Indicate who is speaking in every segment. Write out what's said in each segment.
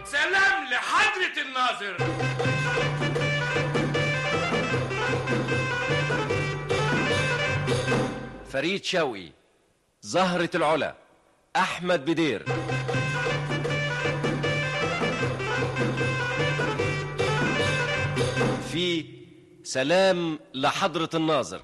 Speaker 1: سلام لحضرة الناظر
Speaker 2: فريد شوقي زهرة العلا أحمد بدير في سلام لحضرة الناظر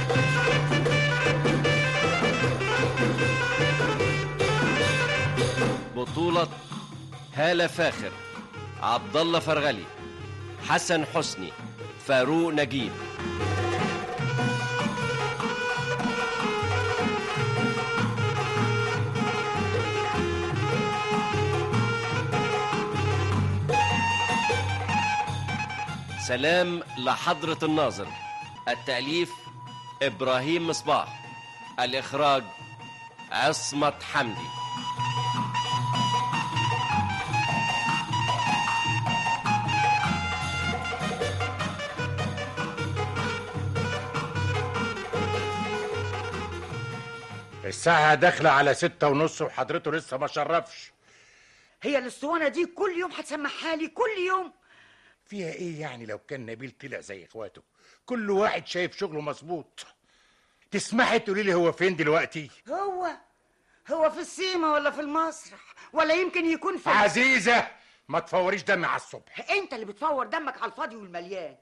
Speaker 2: بطولة هالة فاخر عبد الله فرغلي حسن حسني فاروق نجيب سلام لحضرة الناظر التأليف إبراهيم مصباح الإخراج عصمت حمدي
Speaker 3: الساعة داخلة على ستة ونص وحضرته لسه ما شرفش
Speaker 4: هي الاسطوانه دي كل يوم هتسمعها لي كل يوم
Speaker 3: فيها ايه يعني لو كان نبيل طلع زي اخواته كل واحد شايف شغله مظبوط تسمحي تقولي لي هو فين دلوقتي
Speaker 4: هو هو في السيما ولا في المسرح ولا يمكن يكون في
Speaker 3: عزيزة ما تفوريش دمي على الصبح
Speaker 4: انت اللي بتفور دمك على الفاضي والمليان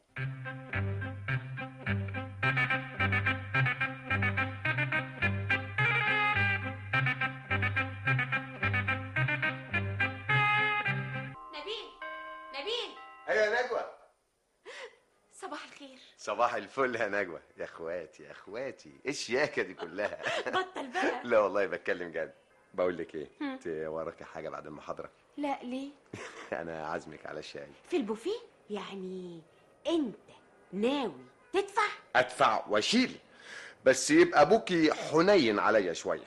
Speaker 5: نبيل نبيل
Speaker 6: ايوه يا نجوى
Speaker 5: صباح الخير
Speaker 6: صباح الفل يا نجوى يا اخواتي يا اخواتي ايه الشياكه دي كلها
Speaker 5: بطل بقى
Speaker 6: لا والله بتكلم جد بقول لك ايه
Speaker 5: هم.
Speaker 6: انت وراكي حاجه بعد المحاضره
Speaker 5: لا ليه
Speaker 6: انا عازمك على الشاي
Speaker 5: في البوفيه يعني انت ناوي تدفع
Speaker 6: ادفع واشيل بس يبقى ابوكي حنين عليا شويه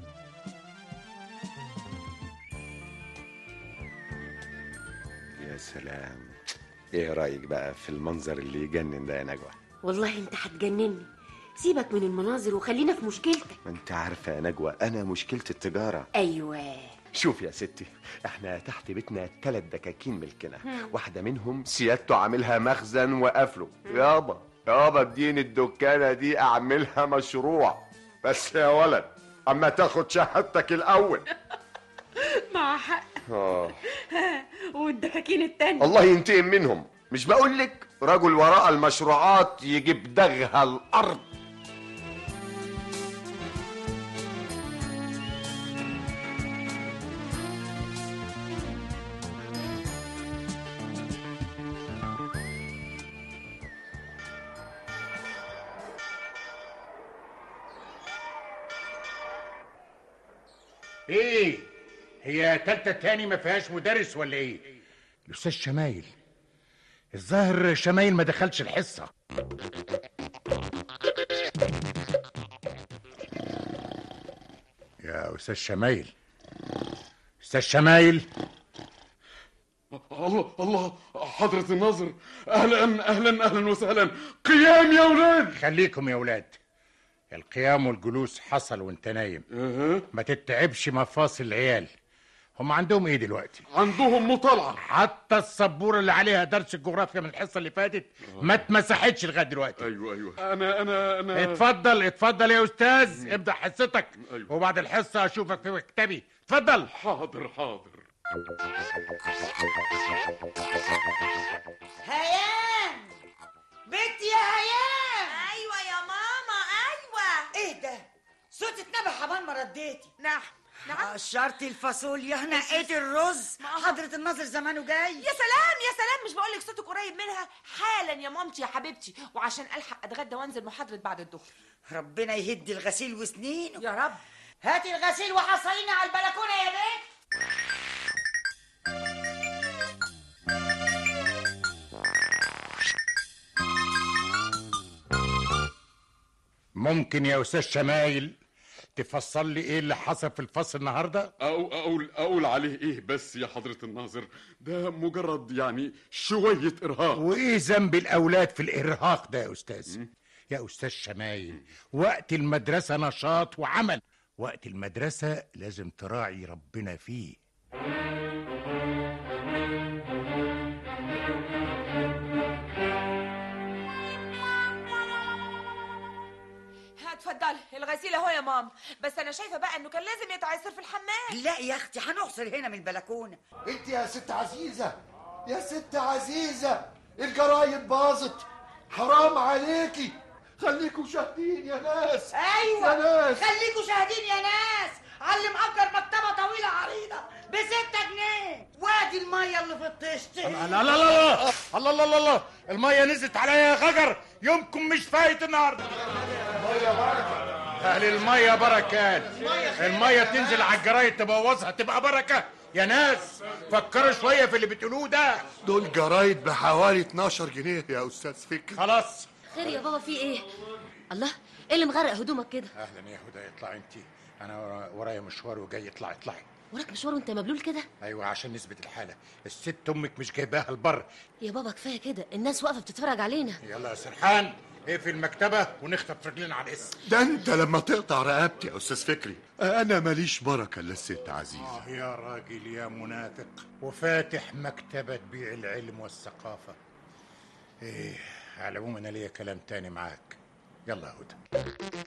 Speaker 6: يا سلام ايه رايك بقى في المنظر اللي يجنن ده يا نجوى
Speaker 5: والله انت هتجنني سيبك من المناظر وخلينا في مشكلتك
Speaker 6: ما انت عارفه يا نجوى انا مشكله التجاره
Speaker 5: ايوه
Speaker 6: شوف يا ستي احنا تحت بيتنا ثلاث دكاكين ملكنا
Speaker 5: هم.
Speaker 6: واحدة منهم سيادته عاملها مخزن وقفله يابا يابا اديني الدكانة دي اعملها مشروع بس يا ولد اما تاخد شهادتك الاول
Speaker 5: مع حق
Speaker 6: آه.
Speaker 5: والدكاكين التانية
Speaker 6: الله ينتقم منهم مش بقول لك رجل وراء المشروعات يجيب دغها الارض
Speaker 3: ايه هي تالتة تاني ما فيهاش مدرس ولا ايه الاستاذ شمايل الظاهر شمايل ما دخلش الحصة يا استاذ شمايل استاذ شمايل
Speaker 7: الله الله حضرة الناظر اهلا اهلا اهلا وسهلا قيام يا ولاد
Speaker 3: خليكم يا ولاد القيام والجلوس حصل وانت نايم ما تتعبش مفاصل العيال هم عندهم ايه دلوقتي
Speaker 7: عندهم مطالعة
Speaker 3: حتى السبورة اللي عليها درس الجغرافيا من الحصة اللي فاتت ما اتمسحتش لغاية دلوقتي
Speaker 7: ايوه ايوه انا انا انا
Speaker 3: اتفضل اتفضل يا استاذ ابدأ حصتك
Speaker 7: أيوة.
Speaker 3: وبعد الحصة اشوفك في مكتبي اتفضل
Speaker 7: حاضر حاضر
Speaker 4: هيام بنتي يا هيام
Speaker 8: ايوه يا ماما ايوه
Speaker 4: ايه ده صوت اتنبح عبال ما رديتي
Speaker 8: نعم نعم
Speaker 4: قشرتي الفاصوليا نقيتي الرز حضرة الناظر زمانه جاي
Speaker 8: يا سلام يا سلام مش بقول لك صوتك قريب منها حالا يا مامتي يا حبيبتي وعشان الحق اتغدى وانزل محاضره بعد الظهر
Speaker 4: ربنا يهدي الغسيل وسنينه
Speaker 8: يا رب
Speaker 4: هاتي الغسيل وحصلينا على البلكونه يا بنت
Speaker 3: ممكن يا استاذ شمايل تفصل لي ايه اللي حصل في الفصل النهارده
Speaker 7: أو اقول اقول عليه ايه بس يا حضرة الناظر ده مجرد يعني شوية ارهاق
Speaker 3: وايه ذنب الاولاد في الارهاق ده يا استاذ يا استاذ شمايل وقت المدرسه نشاط وعمل وقت المدرسه لازم تراعي ربنا فيه
Speaker 8: امال الغسيل اهو يا ماما بس انا شايفه بقى انه كان لازم يتعصر في الحمام
Speaker 4: لا يا اختي هنعصر هنا من البلكونه
Speaker 9: انت يا ست عزيزة يا ست عزيزة الجرايد باظت حرام عليكي خليكوا شاهدين يا ناس
Speaker 4: ايوه
Speaker 9: يا ناس
Speaker 4: خليكوا شاهدين يا ناس علي مأجر مكتبه طويله عريضه بستة جنيه وادي الميه اللي في الطشت
Speaker 3: لا لا لا لا الله الله الله الله الميه نزلت عليا يا غجر يومكم مش فايت النهارده اهل الميه بركات الميه تنزل على الجرايد تبوظها تبقى بركه يا ناس فكروا شويه في اللي بتقولوه ده
Speaker 9: دول جرايد بحوالي 12 جنيه يا استاذ فكري
Speaker 3: خلاص
Speaker 5: خير يا بابا في ايه الله ايه اللي مغرق هدومك كده
Speaker 3: اهلا يا هدى اطلعي انت انا ورا- ورايا مشوار وجاي اطلعي اطلعي
Speaker 5: وراك مشوار وانت مبلول كده
Speaker 3: ايوه عشان نثبت الحاله الست امك مش جايباها البر
Speaker 5: يا بابا كفايه كده الناس واقفه بتتفرج علينا
Speaker 3: يلا يا سرحان اقفل المكتبه ونخطف رجلنا على الاسم
Speaker 9: ده انت لما تقطع رقبتي يا استاذ فكري انا ماليش بركه الا الست عزيزه
Speaker 3: آه يا راجل يا منافق وفاتح مكتبة تبيع العلم والثقافة ايه على العموم انا ليا كلام تاني معاك يلا يا هدى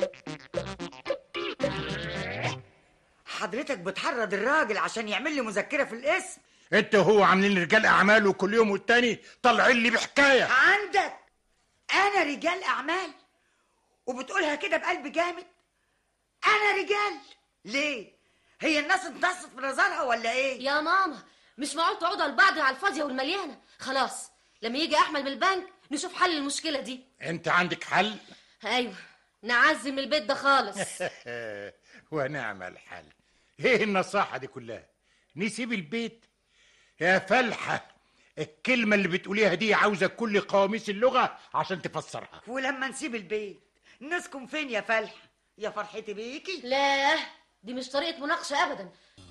Speaker 4: حضرتك بتحرض الراجل عشان يعمل لي مذكره في الاسم
Speaker 3: انت وهو عاملين رجال اعمال وكل يوم والتاني طالعين لي بحكايه
Speaker 4: عندك انا رجال اعمال وبتقولها كده بقلب جامد انا رجال ليه هي الناس انتصت في نظرها ولا ايه
Speaker 5: يا ماما مش معقول تقعدوا لبعض على الفاضيه والمليانه خلاص لما يجي احمد من البنك نشوف حل المشكله دي
Speaker 3: انت عندك حل
Speaker 5: ايوه نعزم البيت ده خالص
Speaker 3: ونعم الحل ايه النصاحه دي كلها نسيب البيت يا فلحه الكلمه اللي بتقوليها دي عاوزه كل قواميس اللغه عشان تفسرها
Speaker 4: ولما نسيب البيت نسكن فين يا فلح يا فرحتي بيكي
Speaker 5: لا دي مش طريقه مناقشه ابدا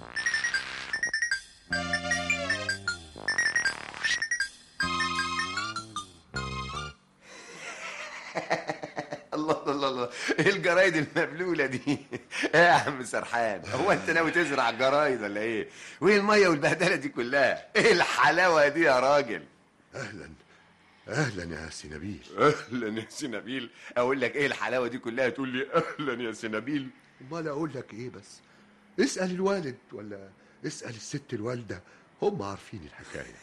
Speaker 6: الله الله الله ايه الجرايد المبلوله دي ايه يا عم سرحان هو انت ناوي تزرع جرايد ولا ايه وايه الميه والبهدله دي كلها ايه الحلاوه دي يا راجل
Speaker 9: اهلا اهلا يا سنبيل
Speaker 6: اهلا يا سنبيل اقول لك ايه الحلاوه دي كلها تقول لي اهلا يا سنبيل
Speaker 9: امال اقول لك ايه بس اسال الوالد ولا اسال الست الوالده هم عارفين الحكايه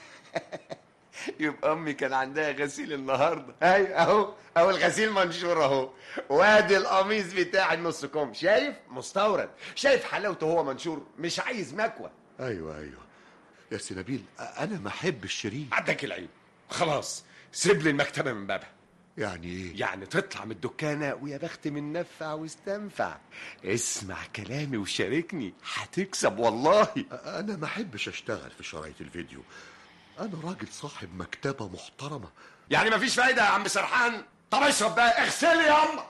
Speaker 6: يبقى امي كان عندها غسيل النهارده ايوه اهو اهو الغسيل منشور اهو وادي القميص بتاع النص كم شايف مستورد شايف حلاوته هو منشور مش عايز مكوى
Speaker 9: ايوه ايوه يا سنبيل انا ما احب الشريك
Speaker 6: عندك العيب خلاص سيب لي المكتبه من بابها
Speaker 9: يعني ايه
Speaker 6: يعني تطلع من الدكانه ويا بخت من نفع واستنفع اسمع كلامي وشاركني هتكسب والله
Speaker 9: انا ما احبش اشتغل في شرايط الفيديو انا راجل صاحب مكتبه محترمه
Speaker 6: يعني مفيش فايده يا عم سرحان طب اشرب بقى اغسلي يا اما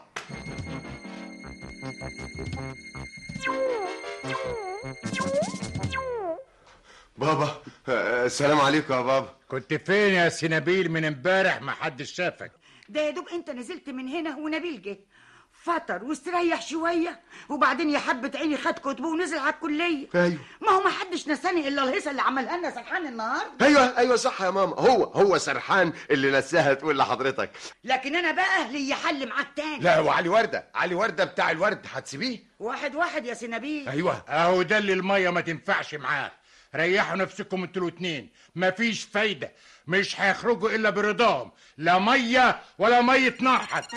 Speaker 6: بابا آه، السلام عليكم يا بابا
Speaker 3: كنت فين يا سنبيل من امبارح ما حدش شافك
Speaker 4: ده يا دوب انت نزلت من هنا ونبيل جه فطر واستريح شويه وبعدين يا حبه عيني خد كتبه ونزل على الكليه
Speaker 9: ايوه
Speaker 4: ما هو ما حدش نساني الا الهيصه اللي عملها لنا سرحان النهارده
Speaker 6: ايوه ايوه صح يا ماما هو هو سرحان اللي نساها تقول لحضرتك
Speaker 4: لكن انا بقى ليا حل معاك تاني
Speaker 6: لا وعلي ورده علي ورده بتاع الورد هتسيبيه
Speaker 4: واحد واحد يا سنبيل
Speaker 6: ايوه
Speaker 3: اهو ده اللي الميه ما تنفعش معاه ريحوا نفسكم انتوا الاتنين مفيش فايده مش هيخرجوا الا برضاهم لا ميه ولا ميه نار حتى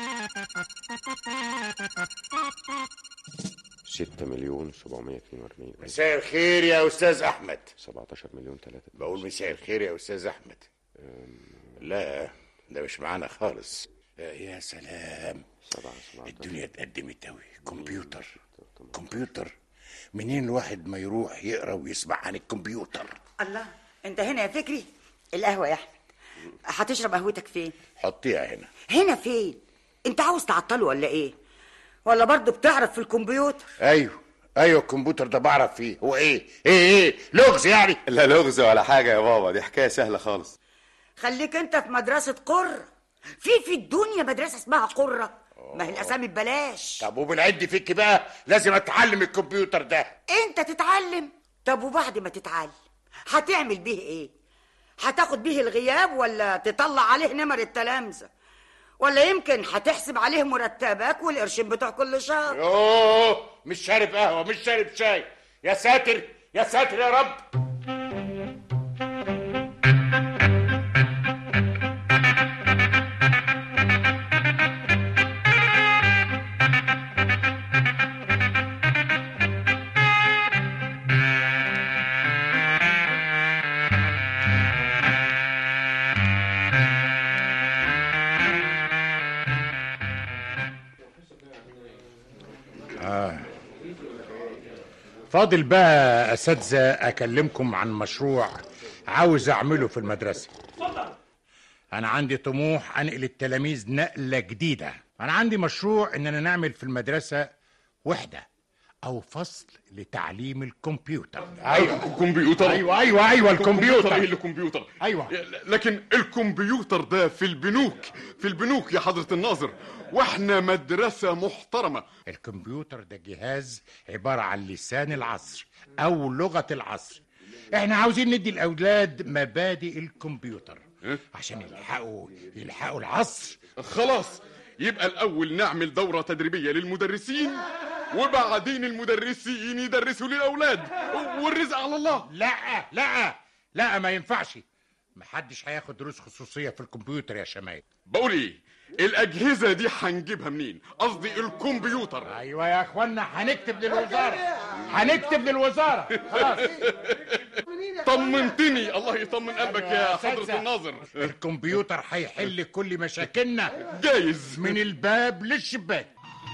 Speaker 10: ستة مليون سبعمية اتنين واربعين
Speaker 11: مساء الخير يا استاذ احمد
Speaker 10: سبعتاشر مليون تلاتة
Speaker 11: بقول مساء الخير يا استاذ احمد لا ده مش معانا خالص يا سلام
Speaker 10: سبعة سبعة
Speaker 11: الدنيا اتقدمت قوي كمبيوتر كمبيوتر منين الواحد ما يروح يقرا ويسمع عن الكمبيوتر
Speaker 4: الله انت هنا يا فكري القهوه يا احمد هتشرب قهوتك فين
Speaker 11: حطيها هنا
Speaker 4: هنا فين انت عاوز تعطله ولا ايه ولا برضه بتعرف في الكمبيوتر
Speaker 11: ايوه ايوه الكمبيوتر ده بعرف فيه هو ايه ايه ايه لغز يعني
Speaker 6: لا لغز ولا حاجه يا بابا دي حكايه سهله خالص
Speaker 4: خليك انت في مدرسه قره في في الدنيا مدرسه اسمها قره ما هي الاسامي ببلاش
Speaker 11: طب وبالعد فيك بقى لازم اتعلم الكمبيوتر ده
Speaker 4: انت تتعلم طب وبعد ما تتعلم هتعمل بيه ايه هتاخد بيه الغياب ولا تطلع عليه نمر التلامذه ولا يمكن هتحسب عليه مرتبك والقرشين بتوع كل شهر
Speaker 3: يوه مش شارب قهوه مش شارب شاي يا ساتر يا ساتر يا رب آه. فاضل بقى اساتذه اكلمكم عن مشروع عاوز اعمله في المدرسه انا عندي طموح انقل التلاميذ نقله جديده انا عندي مشروع اننا نعمل في المدرسه وحده او فصل لتعليم الكمبيوتر ايوه
Speaker 7: كمبيوتر
Speaker 3: ايوه ايوه ايوه الكمبيوتر
Speaker 7: ايه اللي كمبيوتر
Speaker 3: ايوه
Speaker 7: لكن الكمبيوتر ده في البنوك في البنوك يا حضرة الناظر واحنا مدرسة محترمة
Speaker 3: الكمبيوتر ده جهاز عبارة عن لسان العصر أو لغة العصر احنا عاوزين ندي الأولاد مبادئ الكمبيوتر عشان يلحقوا يلحقوا العصر
Speaker 7: خلاص يبقى الأول نعمل دورة تدريبية للمدرسين وبعدين المدرسين يدرسوا للأولاد والرزق على الله
Speaker 3: لا لا لا ما ينفعش محدش هياخد دروس خصوصية في الكمبيوتر يا شمايل
Speaker 7: بقول ايه الأجهزة دي هنجيبها منين قصدي الكمبيوتر
Speaker 3: ايوه يا اخوانا هنكتب للوزارة هنكتب للوزارة خلاص
Speaker 7: طمنتني الله يطمن قلبك يا حضرة الناظر
Speaker 3: الكمبيوتر هيحل كل مشاكلنا
Speaker 7: جايز
Speaker 3: من الباب للشباك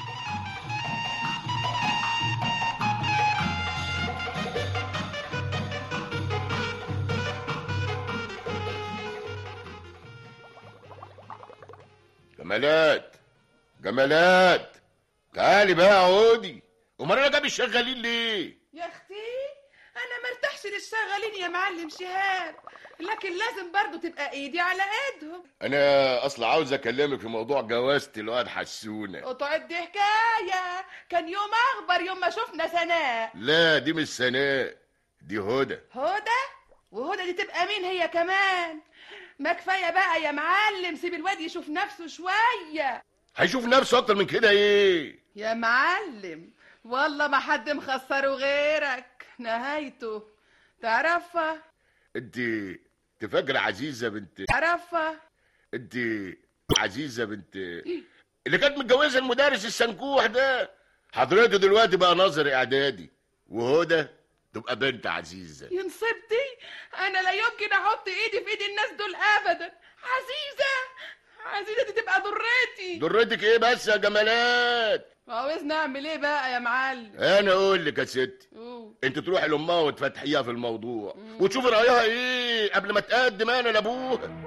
Speaker 9: جمالات جمالات تعالي بقى عودي امال انا جايب الشغالين ليه
Speaker 12: يا اختي انا مرتاحش للشغالين يا معلم شهاب لكن لازم برضو تبقى ايدي على ايدهم
Speaker 9: انا اصل عاوز اكلمك في موضوع جوازة الواد حسونه
Speaker 12: وتقعد دي حكايه كان يوم اخبر يوم ما شفنا سناء
Speaker 9: لا دي مش سناء دي هدى
Speaker 12: هدى وهدى دي تبقى مين هي كمان ما كفايه بقى يا معلم سيب الواد يشوف نفسه شويه
Speaker 9: هيشوف نفسه اكتر من كده ايه
Speaker 12: يا معلم والله ما حد مخسره غيرك نهايته تعرفها
Speaker 9: انت انت فاكره عزيزه بنت
Speaker 12: تعرفها
Speaker 9: انت عزيزه بنت اللي كانت متجوزه المدرس السنكوح ده حضرته دلوقتي بقى ناظر اعدادي وهدى تبقى بنت عزيزه
Speaker 12: يا نصيبتي انا لا يمكن احط ايدي في ايد الناس دول ابدا عزيزه عزيزه دي تبقى ضرتي
Speaker 9: ضرتك ايه بس يا جمالات
Speaker 12: عاوزني اعمل ايه بقى يا معلم
Speaker 9: انا اقول لك يا ست
Speaker 12: أوه.
Speaker 9: انت تروحي لامها وتفتحيها في الموضوع وتشوفي رايها ايه قبل ما تقدم انا لابوها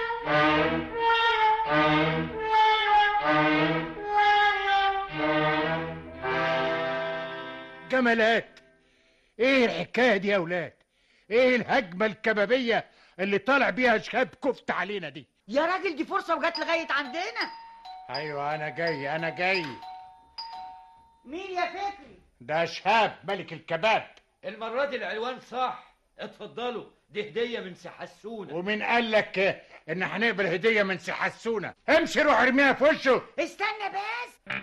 Speaker 3: جمالات ايه الحكايه دي يا اولاد ايه الهجمه الكبابيه اللي طالع بيها شهاب كفت علينا دي
Speaker 4: يا راجل دي فرصه وجات لغايه عندنا
Speaker 3: ايوه انا جاي انا جاي
Speaker 4: مين يا فكري
Speaker 3: ده شهاب ملك الكباب
Speaker 13: المرة دي العنوان صح اتفضلوا دي هدية من سي حسونة
Speaker 3: ومين قال لك ان هنقبل هديه من سي حسونه امشي روح ارميها في وشه
Speaker 4: استنى بس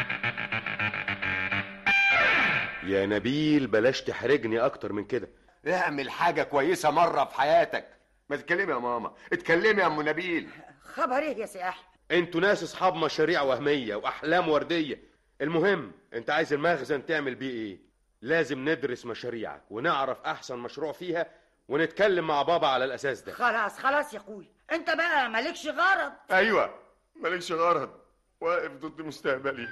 Speaker 10: يا نبيل بلاش تحرجني اكتر من كده
Speaker 6: اعمل حاجة كويسة مرة في حياتك ما تتكلمي يا ماما اتكلمي يا ام نبيل
Speaker 4: خبر ايه يا سي احمد
Speaker 10: انتوا ناس اصحاب مشاريع وهميه واحلام ورديه المهم انت عايز المخزن تعمل بيه ايه لازم ندرس مشاريعك ونعرف احسن مشروع فيها ونتكلم مع بابا على الاساس ده
Speaker 4: خلاص خلاص يا اخوي انت بقى مالكش غرض
Speaker 6: ايوه مالكش غرض واقف ضد مستقبلي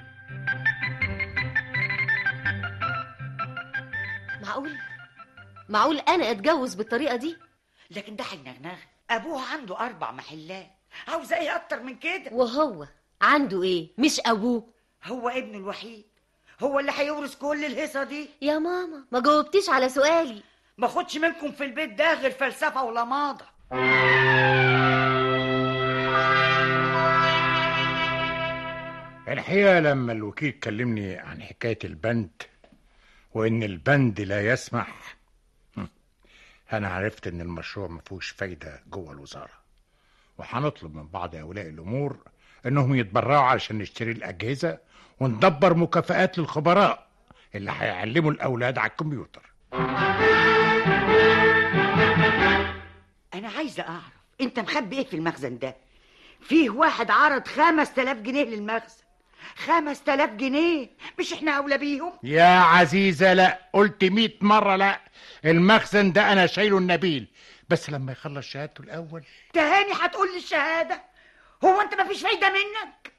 Speaker 5: معقول معقول انا اتجوز بالطريقه دي
Speaker 4: لكن ده هينغنغ ابوه عنده اربع محلات عاوز ايه اكتر من كده
Speaker 5: وهو عنده ايه مش ابوه
Speaker 4: هو ابنه الوحيد هو اللي هيورث كل الهيصه دي
Speaker 5: يا ماما ما جاوبتيش على سؤالي
Speaker 4: ما خدش منكم في البيت ده غير فلسفه ولماضه
Speaker 3: الحقيقه لما الوكيل كلمني عن حكايه البند وان البند لا يسمح هم، انا عرفت ان المشروع ما فيهوش فايده جوه الوزاره وهنطلب من بعض اولياء الامور انهم يتبرعوا علشان نشتري الاجهزه وندبر مكافآت للخبراء اللي هيعلموا الاولاد على الكمبيوتر
Speaker 4: انا عايزه اعرف انت مخبي ايه في المخزن ده فيه واحد عرض خمس تلاف جنيه للمخزن خمس تلاف جنيه مش احنا اولى بيهم
Speaker 3: يا عزيزه لا قلت مئة مره لا المخزن ده انا شايله النبيل بس لما يخلص شهادته الاول
Speaker 4: تهاني هتقول لي الشهاده هو انت مفيش فايده منك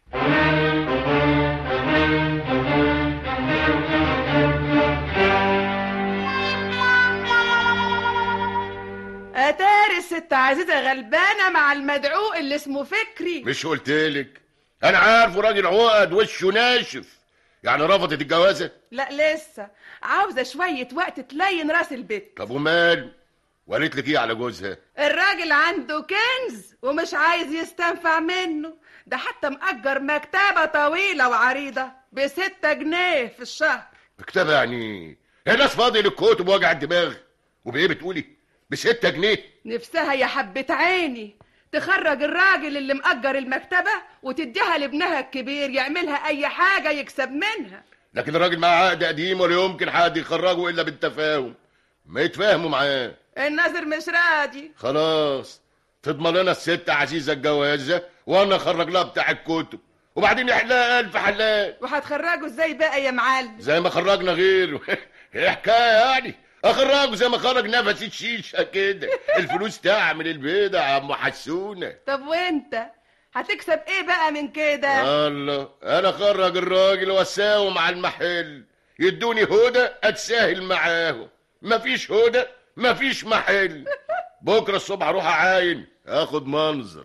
Speaker 12: اتاري الست عزيزه غلبانه مع المدعو اللي اسمه فكري
Speaker 9: مش قلتلك انا عارفه راجل عقد وشه ناشف يعني رفضت الجوازه
Speaker 12: لا لسه عاوزه شويه وقت تلين راس البيت
Speaker 9: طب ومال وقالت لك ايه على جوزها
Speaker 12: الراجل عنده كنز ومش عايز يستنفع منه ده حتى مأجر مكتبة طويلة وعريضة بستة جنيه في الشهر
Speaker 9: مكتبه يعني هي ناس فاضي للكتب ووجع الدماغ وبايه بتقولي بستة جنيه
Speaker 12: نفسها يا حبة عيني تخرج الراجل اللي مأجر المكتبة وتديها لابنها الكبير يعملها أي حاجة يكسب منها
Speaker 9: لكن الراجل معاه عقد قديم ولا يمكن حد يخرجه الا بالتفاهم ما يتفاهموا معاه
Speaker 12: الناظر مش راضي
Speaker 9: خلاص تضمن لنا الست عزيزه الجوازه وانا اخرج لها بتاع الكتب وبعدين يحلها الف حلال
Speaker 12: وهتخرجوا ازاي بقى يا معلم
Speaker 9: زي ما خرجنا غيره ايه حكايه يعني اخرجه زي ما خرج نفس الشيشه كده الفلوس تعمل البيضة يا عم حسونه
Speaker 12: طب وانت هتكسب ايه بقى من كده
Speaker 9: الله انا اخرج الراجل واساوم مع المحل يدوني هدى اتساهل معاهم مفيش هدى مفيش محل بكره الصبح اروح اعاين اخد منظر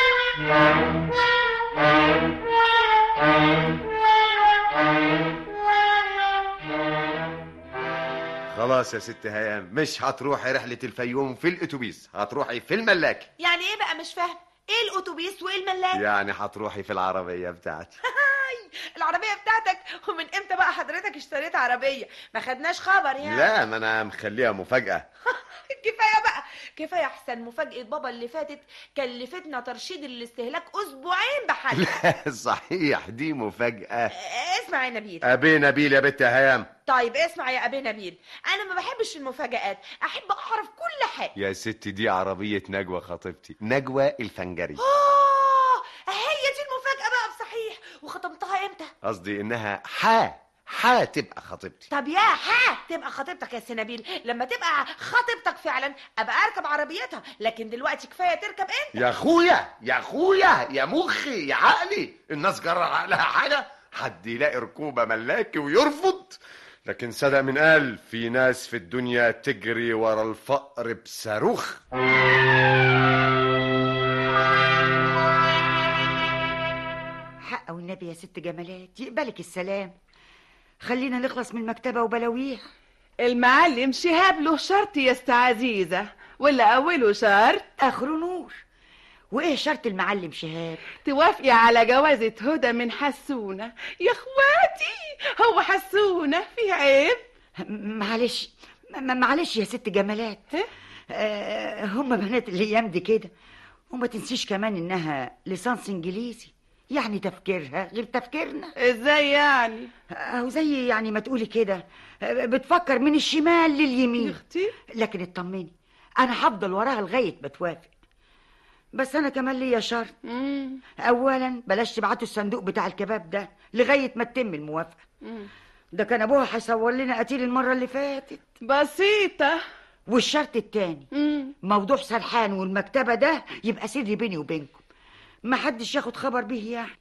Speaker 10: خلاص يا ست هيام مش هتروحي رحلة الفيوم في الأتوبيس هتروحي في الملاكي
Speaker 8: يعني ايه بقى مش فاهم ايه الاتوبيس وايه الملاك
Speaker 10: يعني هتروحي في العربية بتاعتي
Speaker 8: العربيه بتاعتك ومن امتى بقى حضرتك اشتريت عربيه ما خدناش خبر يعني
Speaker 10: لا ما أنا مخليها مفاجأة
Speaker 8: كفايه بقى كفايه احسن مفاجاه بابا اللي فاتت كلفتنا ترشيد الاستهلاك اسبوعين بحال
Speaker 10: لا صحيح دي مفاجأة
Speaker 8: اسمع يا نبيل
Speaker 10: أبي نبيل يا بنت يا هيام
Speaker 8: طيب اسمع يا ابي نبيل انا ما بحبش المفاجآت احب اعرف كل حاجه
Speaker 10: يا ست دي عربية نجوى خطيبتي نجوى الفنجري
Speaker 8: اه هي دي المفاجاه بقى بصحيح وختمتها امتى
Speaker 10: قصدي إنها ح هتبقى خطيبتي
Speaker 8: طب يا ها تبقى خطيبتك يا سنابيل لما تبقى خطيبتك فعلا ابقى اركب عربيتها لكن دلوقتي كفايه تركب انت
Speaker 10: يا اخويا يا اخويا يا مخي يا عقلي الناس جرى عقلها حاجه حد يلاقي ركوبه ملاكي ويرفض لكن صدق من قال في ناس في الدنيا تجري ورا الفقر بصاروخ
Speaker 4: حق والنبي يا ست جمالات يقبلك السلام خلينا نخلص من المكتبة وبلاويها
Speaker 12: المعلم شهاب له شرط يا است عزيزة ولا أوله شرط
Speaker 4: آخره نور وإيه شرط المعلم شهاب
Speaker 12: توافقي على جوازة هدى من حسونة يا اخواتي هو حسونة في عيب
Speaker 4: معلش م- معلش يا ست جمالات آه هم بنات الايام دي كده وما تنسيش كمان انها ليسانس انجليزي يعني تفكيرها غير تفكيرنا
Speaker 12: ازاي يعني
Speaker 4: او زي يعني ما تقولي كده آه، بتفكر من الشمال لليمين
Speaker 12: اختي
Speaker 4: لكن اطمني انا هفضل وراها لغايه ما توافق بس انا كمان ليا شرط اولا بلاش تبعتوا الصندوق بتاع الكباب ده لغايه ما تتم الموافقه ده كان ابوها هيصور لنا قتيل المره اللي فاتت
Speaker 12: بسيطه
Speaker 4: والشرط التاني موضوع سرحان والمكتبه ده يبقى سر بيني وبينكم ما حدش ياخد خبر بيه يعني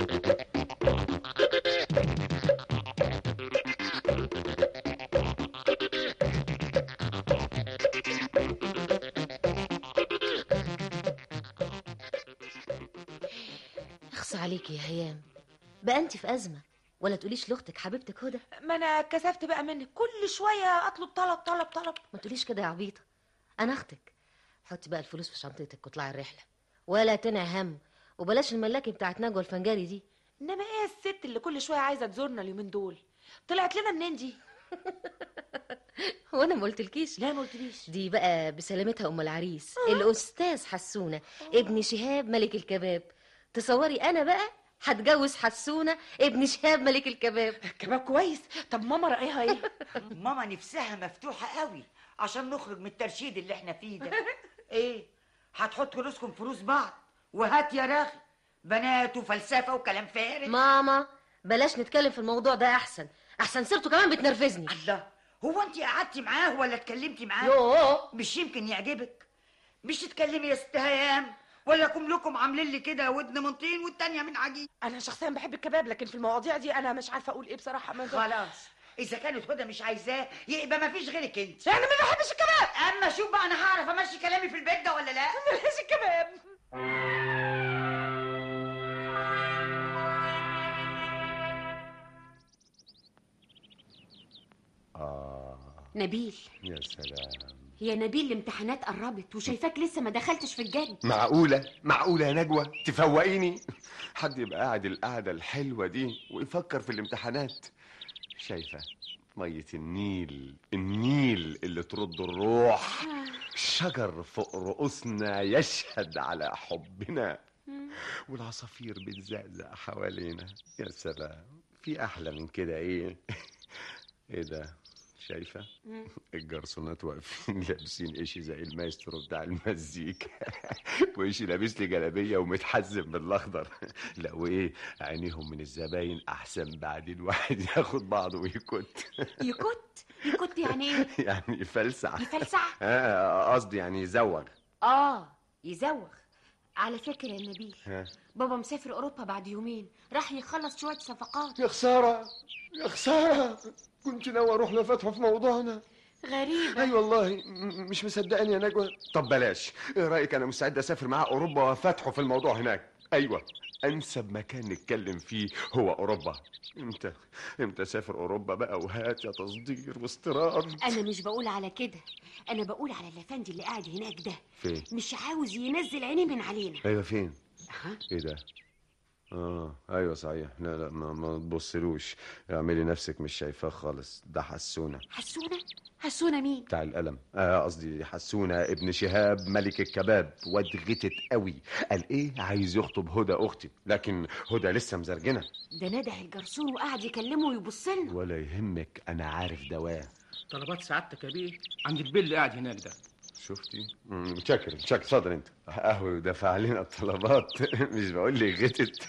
Speaker 5: اخص عليكي يا هيام بقى انت في ازمه ولا تقوليش لاختك حبيبتك هدى
Speaker 8: ما انا كسفت بقى منك كل شويه اطلب طلب طلب طلب
Speaker 5: ما تقوليش كده يا عبيطه انا اختك حطي بقى الفلوس في شنطتك واطلعي الرحله ولا تنع هم وبلاش الملاكي بتاعت نجوى الفنجاري دي
Speaker 8: انما ايه الست اللي كل شويه عايزه تزورنا اليومين دول طلعت لنا منين دي
Speaker 5: وانا ما قلتلكيش
Speaker 8: لا ما قلتليش
Speaker 5: دي بقى بسلامتها ام العريس الاستاذ حسونه ابن شهاب ملك الكباب تصوري انا بقى هتجوز حسونه ابن شهاب ملك الكباب
Speaker 8: كباب كويس طب ماما رايها ايه
Speaker 4: ماما نفسها مفتوحة قوي عشان نخرج من الترشيد اللي احنا فيه ده ايه هتحطوا راسكم في روس بعض وهات يا راغي بنات وفلسفة وكلام فارغ
Speaker 5: ماما بلاش نتكلم في الموضوع ده احسن احسن سيرته كمان بتنرفزني
Speaker 4: الله هو انت قعدتي معاه ولا اتكلمتي معاه
Speaker 5: يوه.
Speaker 4: مش يمكن يعجبك مش تتكلمي يا ست هيام ولا كلكم عاملين لي كده ودن من طين والتانية من عجين
Speaker 8: انا شخصيا بحب الكباب لكن في المواضيع دي انا مش عارفه اقول ايه بصراحه ما
Speaker 4: خلاص اذا كانت هدى مش عايزاه يبقى ما فيش غيرك انت
Speaker 8: يعني ما بحبش الكباب
Speaker 4: اما شوف بقى انا هعرف امشي كلامي في البيت ده ولا لا
Speaker 8: ملهاش الكباب
Speaker 6: آه
Speaker 14: نبيل
Speaker 6: يا سلام
Speaker 14: يا نبيل الامتحانات قربت وشايفاك لسه ما دخلتش في الجد
Speaker 6: معقولة معقولة يا نجوى تفوقيني حد يبقى قاعد القعدة الحلوة دي ويفكر في الامتحانات شايفة مية النيل النيل اللي ترد الروح شجر فوق رؤوسنا يشهد على حبنا والعصافير بتزقزق حوالينا يا سلام في احلى من كده ايه ايه ده شايفه الجرسونات واقفين لابسين ايشي زي المايسترو بتاع المزيكا وايشي لابس لي جلابيه ومتحزم بالاخضر لا وايه عينيهم من الزباين احسن بعدين واحد ياخد بعضه ويكت
Speaker 14: يكت يكت يعني ايه
Speaker 6: يعني يفلسع
Speaker 14: يفلسع؟
Speaker 6: اه قصدي يعني يزوغ
Speaker 14: اه يزوغ على فكرة يا نبيل
Speaker 6: ها.
Speaker 14: بابا مسافر اوروبا بعد يومين راح يخلص شوية صفقات
Speaker 6: يا خساره يا خساره كنت ناوي اروح لفتحه في موضوعنا
Speaker 14: غريبة
Speaker 6: اي والله م- مش مصدقني يا نجوى طب بلاش ايه رايك انا مستعد اسافر معاه اوروبا وافتحه في الموضوع هناك ايوه انسب مكان نتكلم فيه هو اوروبا امتى امتى اسافر اوروبا بقى وهات يا تصدير واستيراد
Speaker 14: انا مش بقول على كده انا بقول على الافندي اللي قاعد هناك ده
Speaker 6: فين
Speaker 14: مش عاوز ينزل عينيه من علينا
Speaker 6: ايوه فين
Speaker 14: ها؟
Speaker 6: ايه ده اه ايوه صحيح لا لا ما, ما تبصلوش اعملي نفسك مش شايفاه خالص ده حسونه
Speaker 14: حسونة حسونة مين
Speaker 6: بتاع القلم آه، قصدي حسونه ابن شهاب ملك الكباب واد غتت قوي قال ايه عايز يخطب هدى اختي لكن هدى لسه مزرجنه
Speaker 14: ده ندع الجرسون وقعد يكلمه ويبص لنا
Speaker 6: ولا يهمك انا عارف دواه
Speaker 15: طلبات سعادتك يا بيه عند البيل اللي قاعد هناك ده
Speaker 6: شفتي مم، شاكر شاكر اتفضل انت قهوه ودفع علينا الطلبات مش بقول لك غتت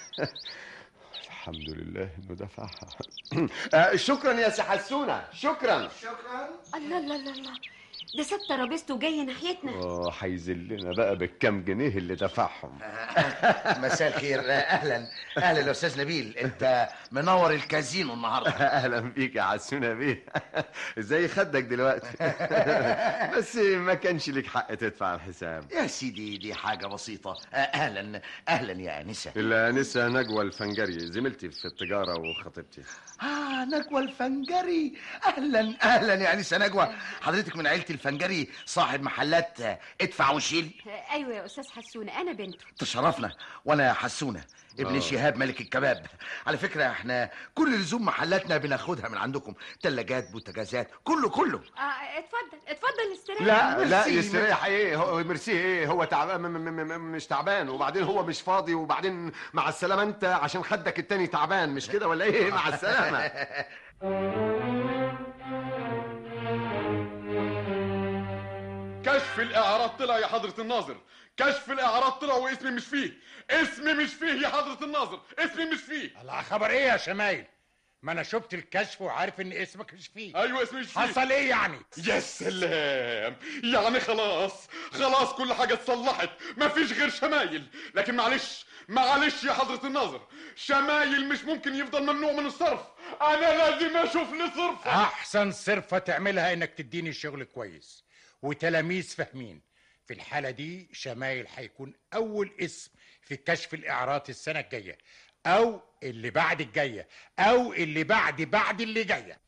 Speaker 6: الحمد لله انه دفعها آه، شكرا يا سي حسونه شكرا
Speaker 14: الله الله الله الله ده ساب ترابيزته وجاي ناحيتنا
Speaker 6: اه هيذلنا بقى بالكام جنيه اللي دفعهم
Speaker 11: مساء الخير اهلا اهلا يا استاذ نبيل انت منور الكازينو النهارده
Speaker 6: اهلا بيك يا حسونه بيه ازاي خدك دلوقتي بس ما كانش ليك حق تدفع الحساب
Speaker 11: يا سيدي دي حاجه بسيطه اهلا اهلا يا انسه
Speaker 6: الانسه نجوى الفنجري زميلتي في التجاره وخطيبتي
Speaker 11: اه نجوى الفنجري اهلا اهلا يا انسه نجوى حضرتك من عيله الفنجري صاحب محلات آه، ادفع وشيل
Speaker 14: ايوه يا استاذ حسونة انا بنته
Speaker 11: تشرفنا وانا حسونه ابن
Speaker 6: آه.
Speaker 11: شهاب ملك الكباب على فكره احنا كل لزوم محلاتنا بناخدها من عندكم تلاجات بوتاجازات كله كله
Speaker 14: آه اتفضل اتفضل استريح
Speaker 6: لا لا
Speaker 11: ميرسي،
Speaker 6: يستريح ايه هو ميرسي ايه هو تعبان م- م- م- مش تعبان وبعدين هو مش فاضي وبعدين مع السلامه انت عشان خدك التاني تعبان مش كده ولا ايه مع السلامه
Speaker 7: كشف الاعراض طلع يا حضرة الناظر كشف الاعراض طلع واسمي مش فيه اسمي مش فيه يا حضرة الناظر اسمي مش فيه
Speaker 3: الله خبر ايه يا شمايل ما انا شفت الكشف وعارف ان اسمك مش فيه
Speaker 7: ايوه اسمي مش فيه
Speaker 3: حصل ايه يعني
Speaker 7: يا سلام يعني خلاص خلاص كل حاجة اتصلحت مفيش غير شمايل لكن معلش معلش يا حضرة الناظر شمايل مش ممكن يفضل ممنوع من الصرف انا لازم اشوف لي صرف
Speaker 3: احسن صرفة تعملها انك تديني شغل كويس وتلاميذ فاهمين في الحالة دي شمايل هيكون اول اسم في كشف الاعراض السنة الجاية او اللي بعد الجاية او اللي بعد بعد اللي جاية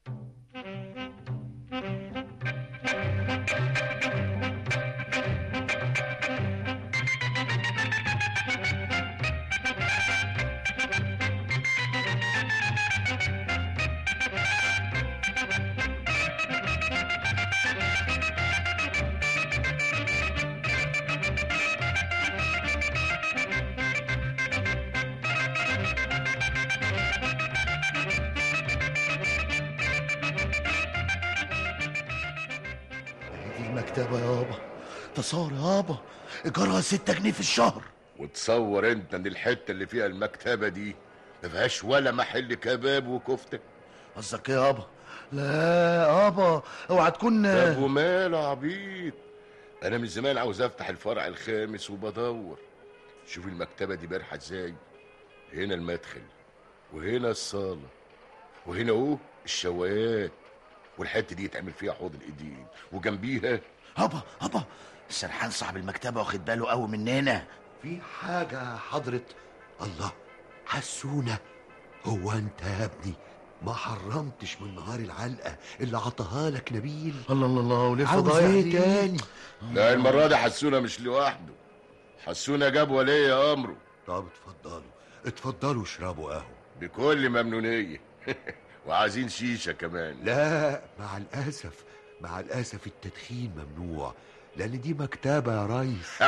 Speaker 11: المكتبة يابا تصور يابا ايجارها ستة جنيه في الشهر
Speaker 9: وتصور انت ان الحته اللي فيها المكتبه دي ما فيهاش ولا محل كباب وكفته
Speaker 11: قصدك ايه يابا لا يابا اوعى تكون
Speaker 9: طب وماله يا عبيط انا من زمان عاوز افتح الفرع الخامس وبدور شوف المكتبه دي بارحه ازاي هنا المدخل وهنا الصاله وهنا اهو الشوايات والحته دي يتعمل فيها حوض الايدين وجنبيها
Speaker 11: هبا هبا السرحان صاحب المكتبة واخد باله قوي مننا في حاجة حضرة الله حسونة هو انت يا ابني ما حرمتش من نهار العلقة اللي عطاها لك نبيل الله الله الله ولسه
Speaker 9: عاوز
Speaker 11: ضايع
Speaker 9: ايه
Speaker 11: دي؟
Speaker 9: تاني؟ لا المره دي حسونه مش لوحده حسونه جاب ولي امره
Speaker 11: طب اتفضلوا اتفضلوا اشربوا قهوة
Speaker 9: بكل ممنونيه وعايزين شيشه كمان
Speaker 16: لا مع الأسف مع الأسف التدخين ممنوع لأن دي مكتبة يا ريس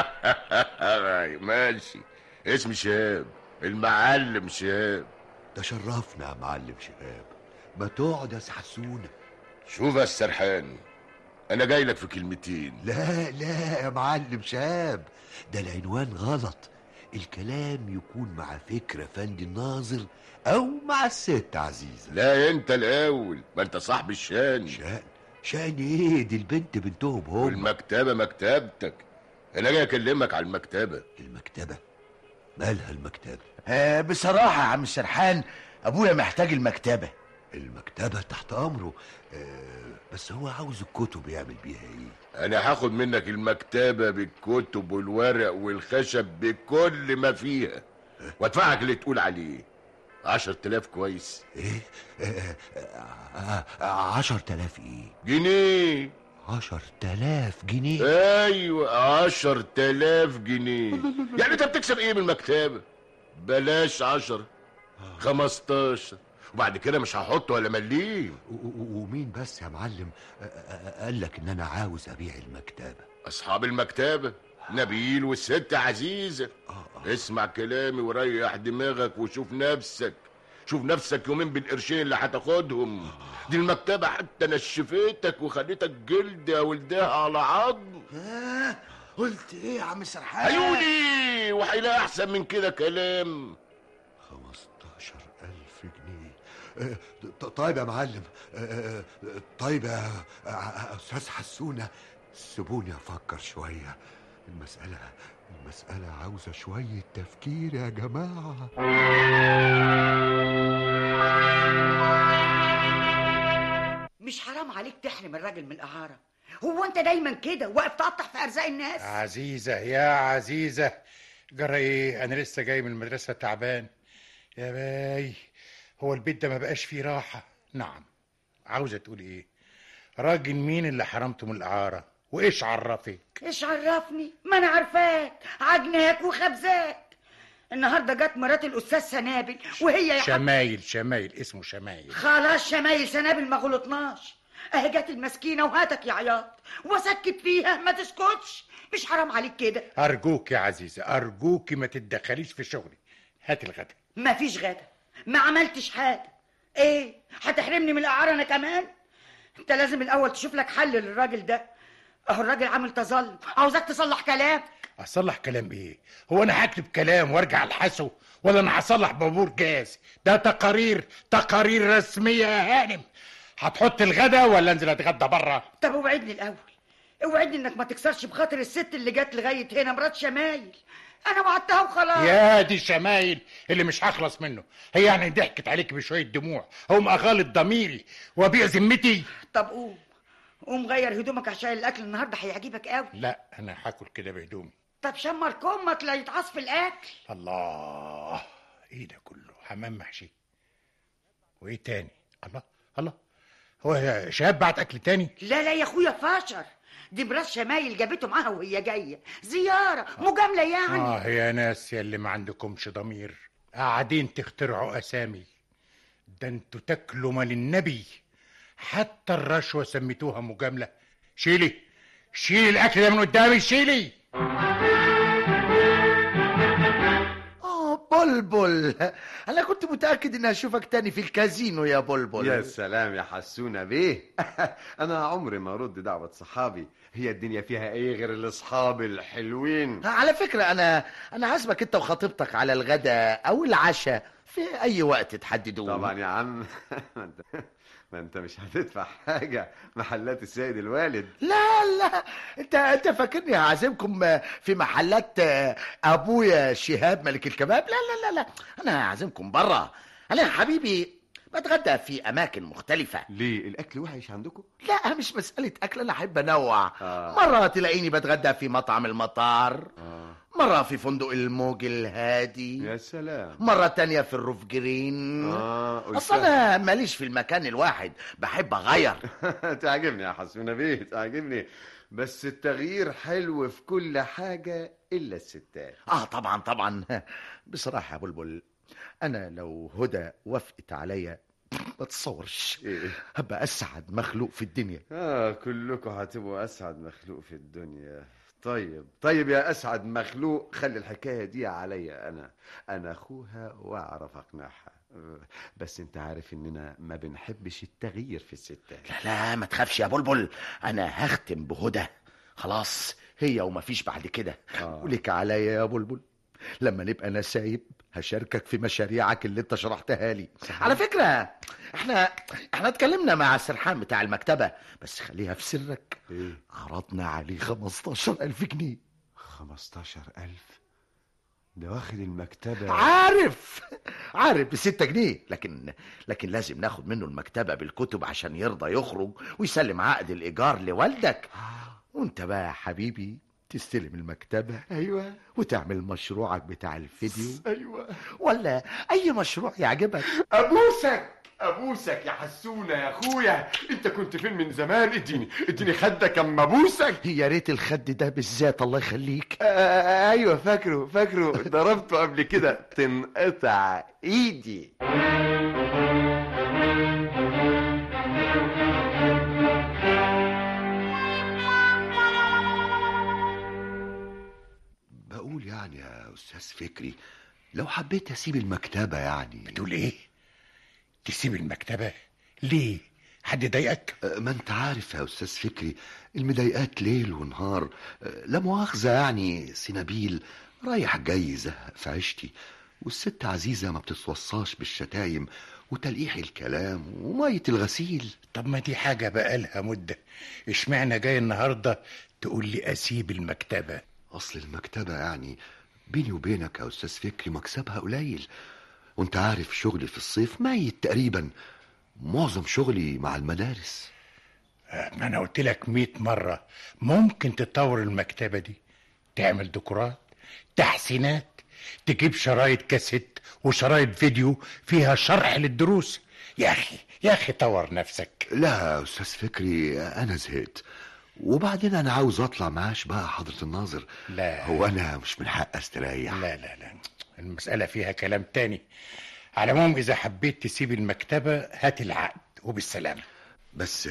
Speaker 9: ماشي اسمي شهاب المعلم شهاب
Speaker 16: تشرفنا يا معلم شهاب ما تقعد يا حسونة
Speaker 9: شوف يا السرحان انا جاي لك في كلمتين
Speaker 16: لا لا يا معلم شهاب ده العنوان غلط الكلام يكون مع فكرة فندي الناظر أو مع الست عزيزة
Speaker 9: لا انت الاول ما انت صاحب الشان
Speaker 16: شان شان ايه دي البنت بنتهم هم
Speaker 9: والمكتبه مكتبتك انا جاي اكلمك على المكتبه
Speaker 16: المكتبه مالها المكتبه
Speaker 11: آه بصراحة يا عم السرحان ابويا محتاج المكتبة
Speaker 16: المكتبة تحت أمره آه بس هو عاوز الكتب يعمل بيها ايه
Speaker 9: انا هاخد منك المكتبه بالكتب والورق والخشب بكل ما فيها وادفعك اللي تقول عليه عشر تلاف كويس
Speaker 16: ايه آه آه آه عشر تلاف ايه
Speaker 9: جنيه
Speaker 16: عشر تلاف جنيه
Speaker 9: ايوه عشر تلاف جنيه يعني انت بتكسب ايه من المكتبه بلاش عشر خمستاشر وبعد كده مش هحط ولا مليم
Speaker 16: ومين بس يا معلم آه، آه، قال لك ان انا عاوز ابيع المكتبه
Speaker 9: اصحاب المكتبه نبيل والست عزيزه اسمع كلامي وريح دماغك وشوف نفسك شوف نفسك يومين بالقرشين اللي هتاخدهم دي المكتبه حتى نشفتك وخليتك جلد يا ولدها على عظم
Speaker 11: آه قلت ايه يا عم السرحان
Speaker 9: عيوني وهيلاقي احسن من كده كلام
Speaker 16: خمستاشر ألف جنيه آه، ط- طيب يا معلم آه، آه، طيب يا آه، أستاذ حسونة سيبوني أفكر شوية المسألة المسألة عاوزة شوية تفكير يا جماعة
Speaker 4: مش حرام عليك تحرم الراجل من الإعارة هو أنت دايما كده واقف تقطع في أرزاق الناس
Speaker 3: عزيزة يا عزيزة جرى ايه انا لسه جاي من المدرسة تعبان يا باي هو البيت ده ما بقاش فيه راحة نعم عاوزة تقول ايه راجل مين اللي حرمته من الإعارة وايش عرفك
Speaker 4: إيش عرفني ما أنا عارفاك عجناك وخبزاك النهارده جت مرات الأستاذ سنابل وهي يا حب-
Speaker 3: شمايل شمايل اسمه شمايل
Speaker 4: خلاص شمايل سنابل ما غلطناش اهي جت المسكينه وهاتك يا عياط وسكت فيها ما تسكتش مش حرام عليك كده
Speaker 3: أرجوك يا عزيزة أرجوك ما تتدخليش في شغلي هات الغدا
Speaker 4: ما فيش غدا ما عملتش حاجه ايه هتحرمني من الاعاره انا كمان انت لازم الاول تشوف لك حل للراجل ده اهو الراجل عامل تظلم عاوزك تصلح كلام
Speaker 3: أصلح كلام إيه؟ هو أنا هكتب كلام وأرجع الحسه ولا أنا هصلح بابور جاز؟ ده تقارير تقارير رسمية يا هانم هتحط الغدا ولا أنزل أتغدى بره؟
Speaker 4: طب اوعدني الاول اوعدني انك ما تكسرش بخاطر الست اللي جت لغايه هنا مرات شمايل انا وعدتها وخلاص
Speaker 3: يا دي شمايل اللي مش هخلص منه هي يعني ضحكت عليك بشوية دموع هم أغالط ضميري وأبيع ذمتي
Speaker 4: طب قوم قوم غير هدومك عشان الاكل النهارده هيعجبك قوي
Speaker 3: لا أنا هاكل كده بهدومي
Speaker 4: طب شمر كمك لا يتعص في الاكل
Speaker 3: الله ايه ده كله حمام محشي وايه تاني الله الله هو يا شهاب بعت اكل تاني
Speaker 4: لا لا يا اخويا فاشر دي مرات شمايل جابته معاها وهي جايه زياره مجامله يعني
Speaker 3: اه يا ناس يا اللي ما عندكمش ضمير قاعدين تخترعوا اسامي ده انتوا تاكلوا مال النبي حتى الرشوه سميتوها مجامله شيلي شيلي الاكل ده من قدامي شيلي
Speaker 4: اوب
Speaker 11: بلبل انا كنت متاكد اني هشوفك تاني في الكازينو يا بلبل
Speaker 6: يا سلام يا حسونة بيه انا عمري ما ارد دعوة صحابي هي الدنيا فيها ايه غير الاصحاب الحلوين
Speaker 11: على فكره انا انا عازمك انت وخطيبتك على الغداء او العشاء في اي وقت تحددوه
Speaker 6: طبعا يا عم ما انت ما انت مش هتدفع حاجة محلات السيد الوالد
Speaker 11: لا لا انت انت فاكرني هعزمكم في محلات ابويا شهاب ملك الكباب لا لا لا لا انا هعزمكم بره انا يا حبيبي بتغدى في اماكن مختلفه
Speaker 6: ليه الاكل وحش عندكم
Speaker 11: لا مش مساله اكل انا احب انوع
Speaker 6: آه.
Speaker 11: مره تلاقيني بتغدى في مطعم المطار
Speaker 6: آه.
Speaker 11: مرة في فندق الموج الهادي
Speaker 6: يا سلام
Speaker 11: مرة تانية في الروف جرين
Speaker 6: اه
Speaker 11: أصل أنا ماليش في المكان الواحد بحب أغير
Speaker 6: تعجبني يا حسونة بيه تعجبني بس التغيير حلو في كل حاجة إلا الستات
Speaker 11: آه طبعا طبعا بصراحة يا بلبل أنا لو هدى وافقت عليا ما تصورش
Speaker 6: إيه؟
Speaker 11: هبقى أسعد مخلوق في الدنيا
Speaker 6: آه كلكم هتبقوا أسعد مخلوق في الدنيا طيب طيب يا أسعد مخلوق خلي الحكاية دي عليا أنا أنا أخوها وأعرف أقنعها آه، بس أنت عارف إننا ما بنحبش التغيير في الستات
Speaker 11: لا لا ما تخافش يا بلبل أنا هختم بهدى خلاص هي ومفيش بعد كده
Speaker 6: آه.
Speaker 11: ولك عليا يا بلبل لما نبقى نسايب هشاركك في مشاريعك اللي انت شرحتها لي صحيح. على فكرة احنا احنا اتكلمنا مع السرحان بتاع المكتبة بس خليها في سرك
Speaker 6: إيه؟
Speaker 11: عرضنا عليه 15000 جنيه
Speaker 6: 15000 ده واخد المكتبة
Speaker 11: عارف عارف بستة جنيه لكن لكن لازم ناخد منه المكتبة بالكتب عشان يرضى يخرج ويسلم عقد الإيجار لوالدك وانت بقى يا حبيبي تستلم المكتبة
Speaker 6: أيوة
Speaker 11: وتعمل مشروعك بتاع الفيديو
Speaker 6: أيوة
Speaker 11: ولا أي مشروع يعجبك
Speaker 6: أبوسك أبوسك يا حسونة يا أخويا أنت كنت فين من زمان اديني اديني خدك أما أبوسك
Speaker 11: يا ريت الخد ده بالذات الله يخليك
Speaker 6: آه أيوة فاكره فاكره ضربته قبل كده تنقطع إيدي
Speaker 16: بقول يعني يا أستاذ فكري لو حبيت أسيب المكتبة يعني
Speaker 3: بتقول إيه؟ تسيب المكتبة؟ ليه؟ حد ضايقك؟
Speaker 16: أه، ما انت عارف يا أستاذ فكري المضايقات ليل ونهار أه، لا مؤاخذة يعني سنابيل رايح جاي زهق في عيشتي والست عزيزة ما بتتوصاش بالشتايم وتلقيح الكلام ومية الغسيل
Speaker 3: طب ما دي حاجة بقالها مدة اشمعنى جاي النهاردة تقول لي أسيب المكتبة
Speaker 16: أصل المكتبة يعني بيني وبينك يا أستاذ فكري مكسبها قليل وانت عارف شغلي في الصيف ميت تقريبا معظم شغلي مع المدارس
Speaker 3: ما أنا قلت لك مئة مرة ممكن تطور المكتبة دي تعمل ديكورات تحسينات تجيب شرايط كاسيت وشرايط فيديو فيها شرح للدروس يا أخي يا أخي طور نفسك
Speaker 16: لا يا أستاذ فكري أنا زهقت وبعدين أنا عاوز أطلع معاش بقى حضرة الناظر
Speaker 3: لا
Speaker 16: هو أنا مش من حق أستريح
Speaker 3: لا لا لا المسألة فيها كلام تاني على العموم إذا حبيت تسيب المكتبة هات العقد وبالسلامة
Speaker 16: بس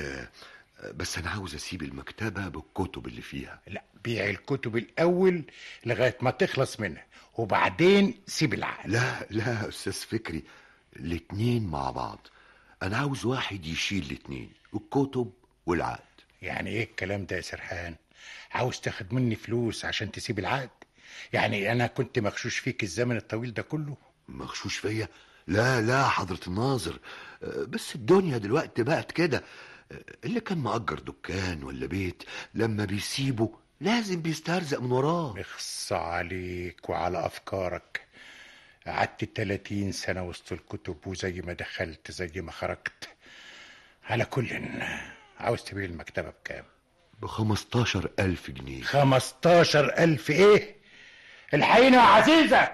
Speaker 16: بس أنا عاوز أسيب المكتبة بالكتب اللي فيها
Speaker 3: لا بيع الكتب الأول لغاية ما تخلص منها وبعدين سيب العقد
Speaker 16: لا لا يا أستاذ فكري الاتنين مع بعض أنا عاوز واحد يشيل الاتنين الكتب والعقد
Speaker 3: يعني إيه الكلام ده يا سرحان عاوز تاخد مني فلوس عشان تسيب العقد يعني أنا كنت مغشوش فيك الزمن الطويل ده كله
Speaker 16: مغشوش فيا لا لا حضرة الناظر أه، بس الدنيا دلوقتي بقت كده أه، اللي كان مأجر دكان ولا بيت لما بيسيبه لازم بيسترزق من وراه
Speaker 3: اخص عليك وعلى أفكارك قعدت 30 سنة وسط الكتب وزي ما دخلت زي ما خرجت على كل عاوز تبيع المكتبة بكام؟
Speaker 16: بخمستاشر ألف جنيه
Speaker 3: خمستاشر ألف إيه؟ الحقيني يا عزيزة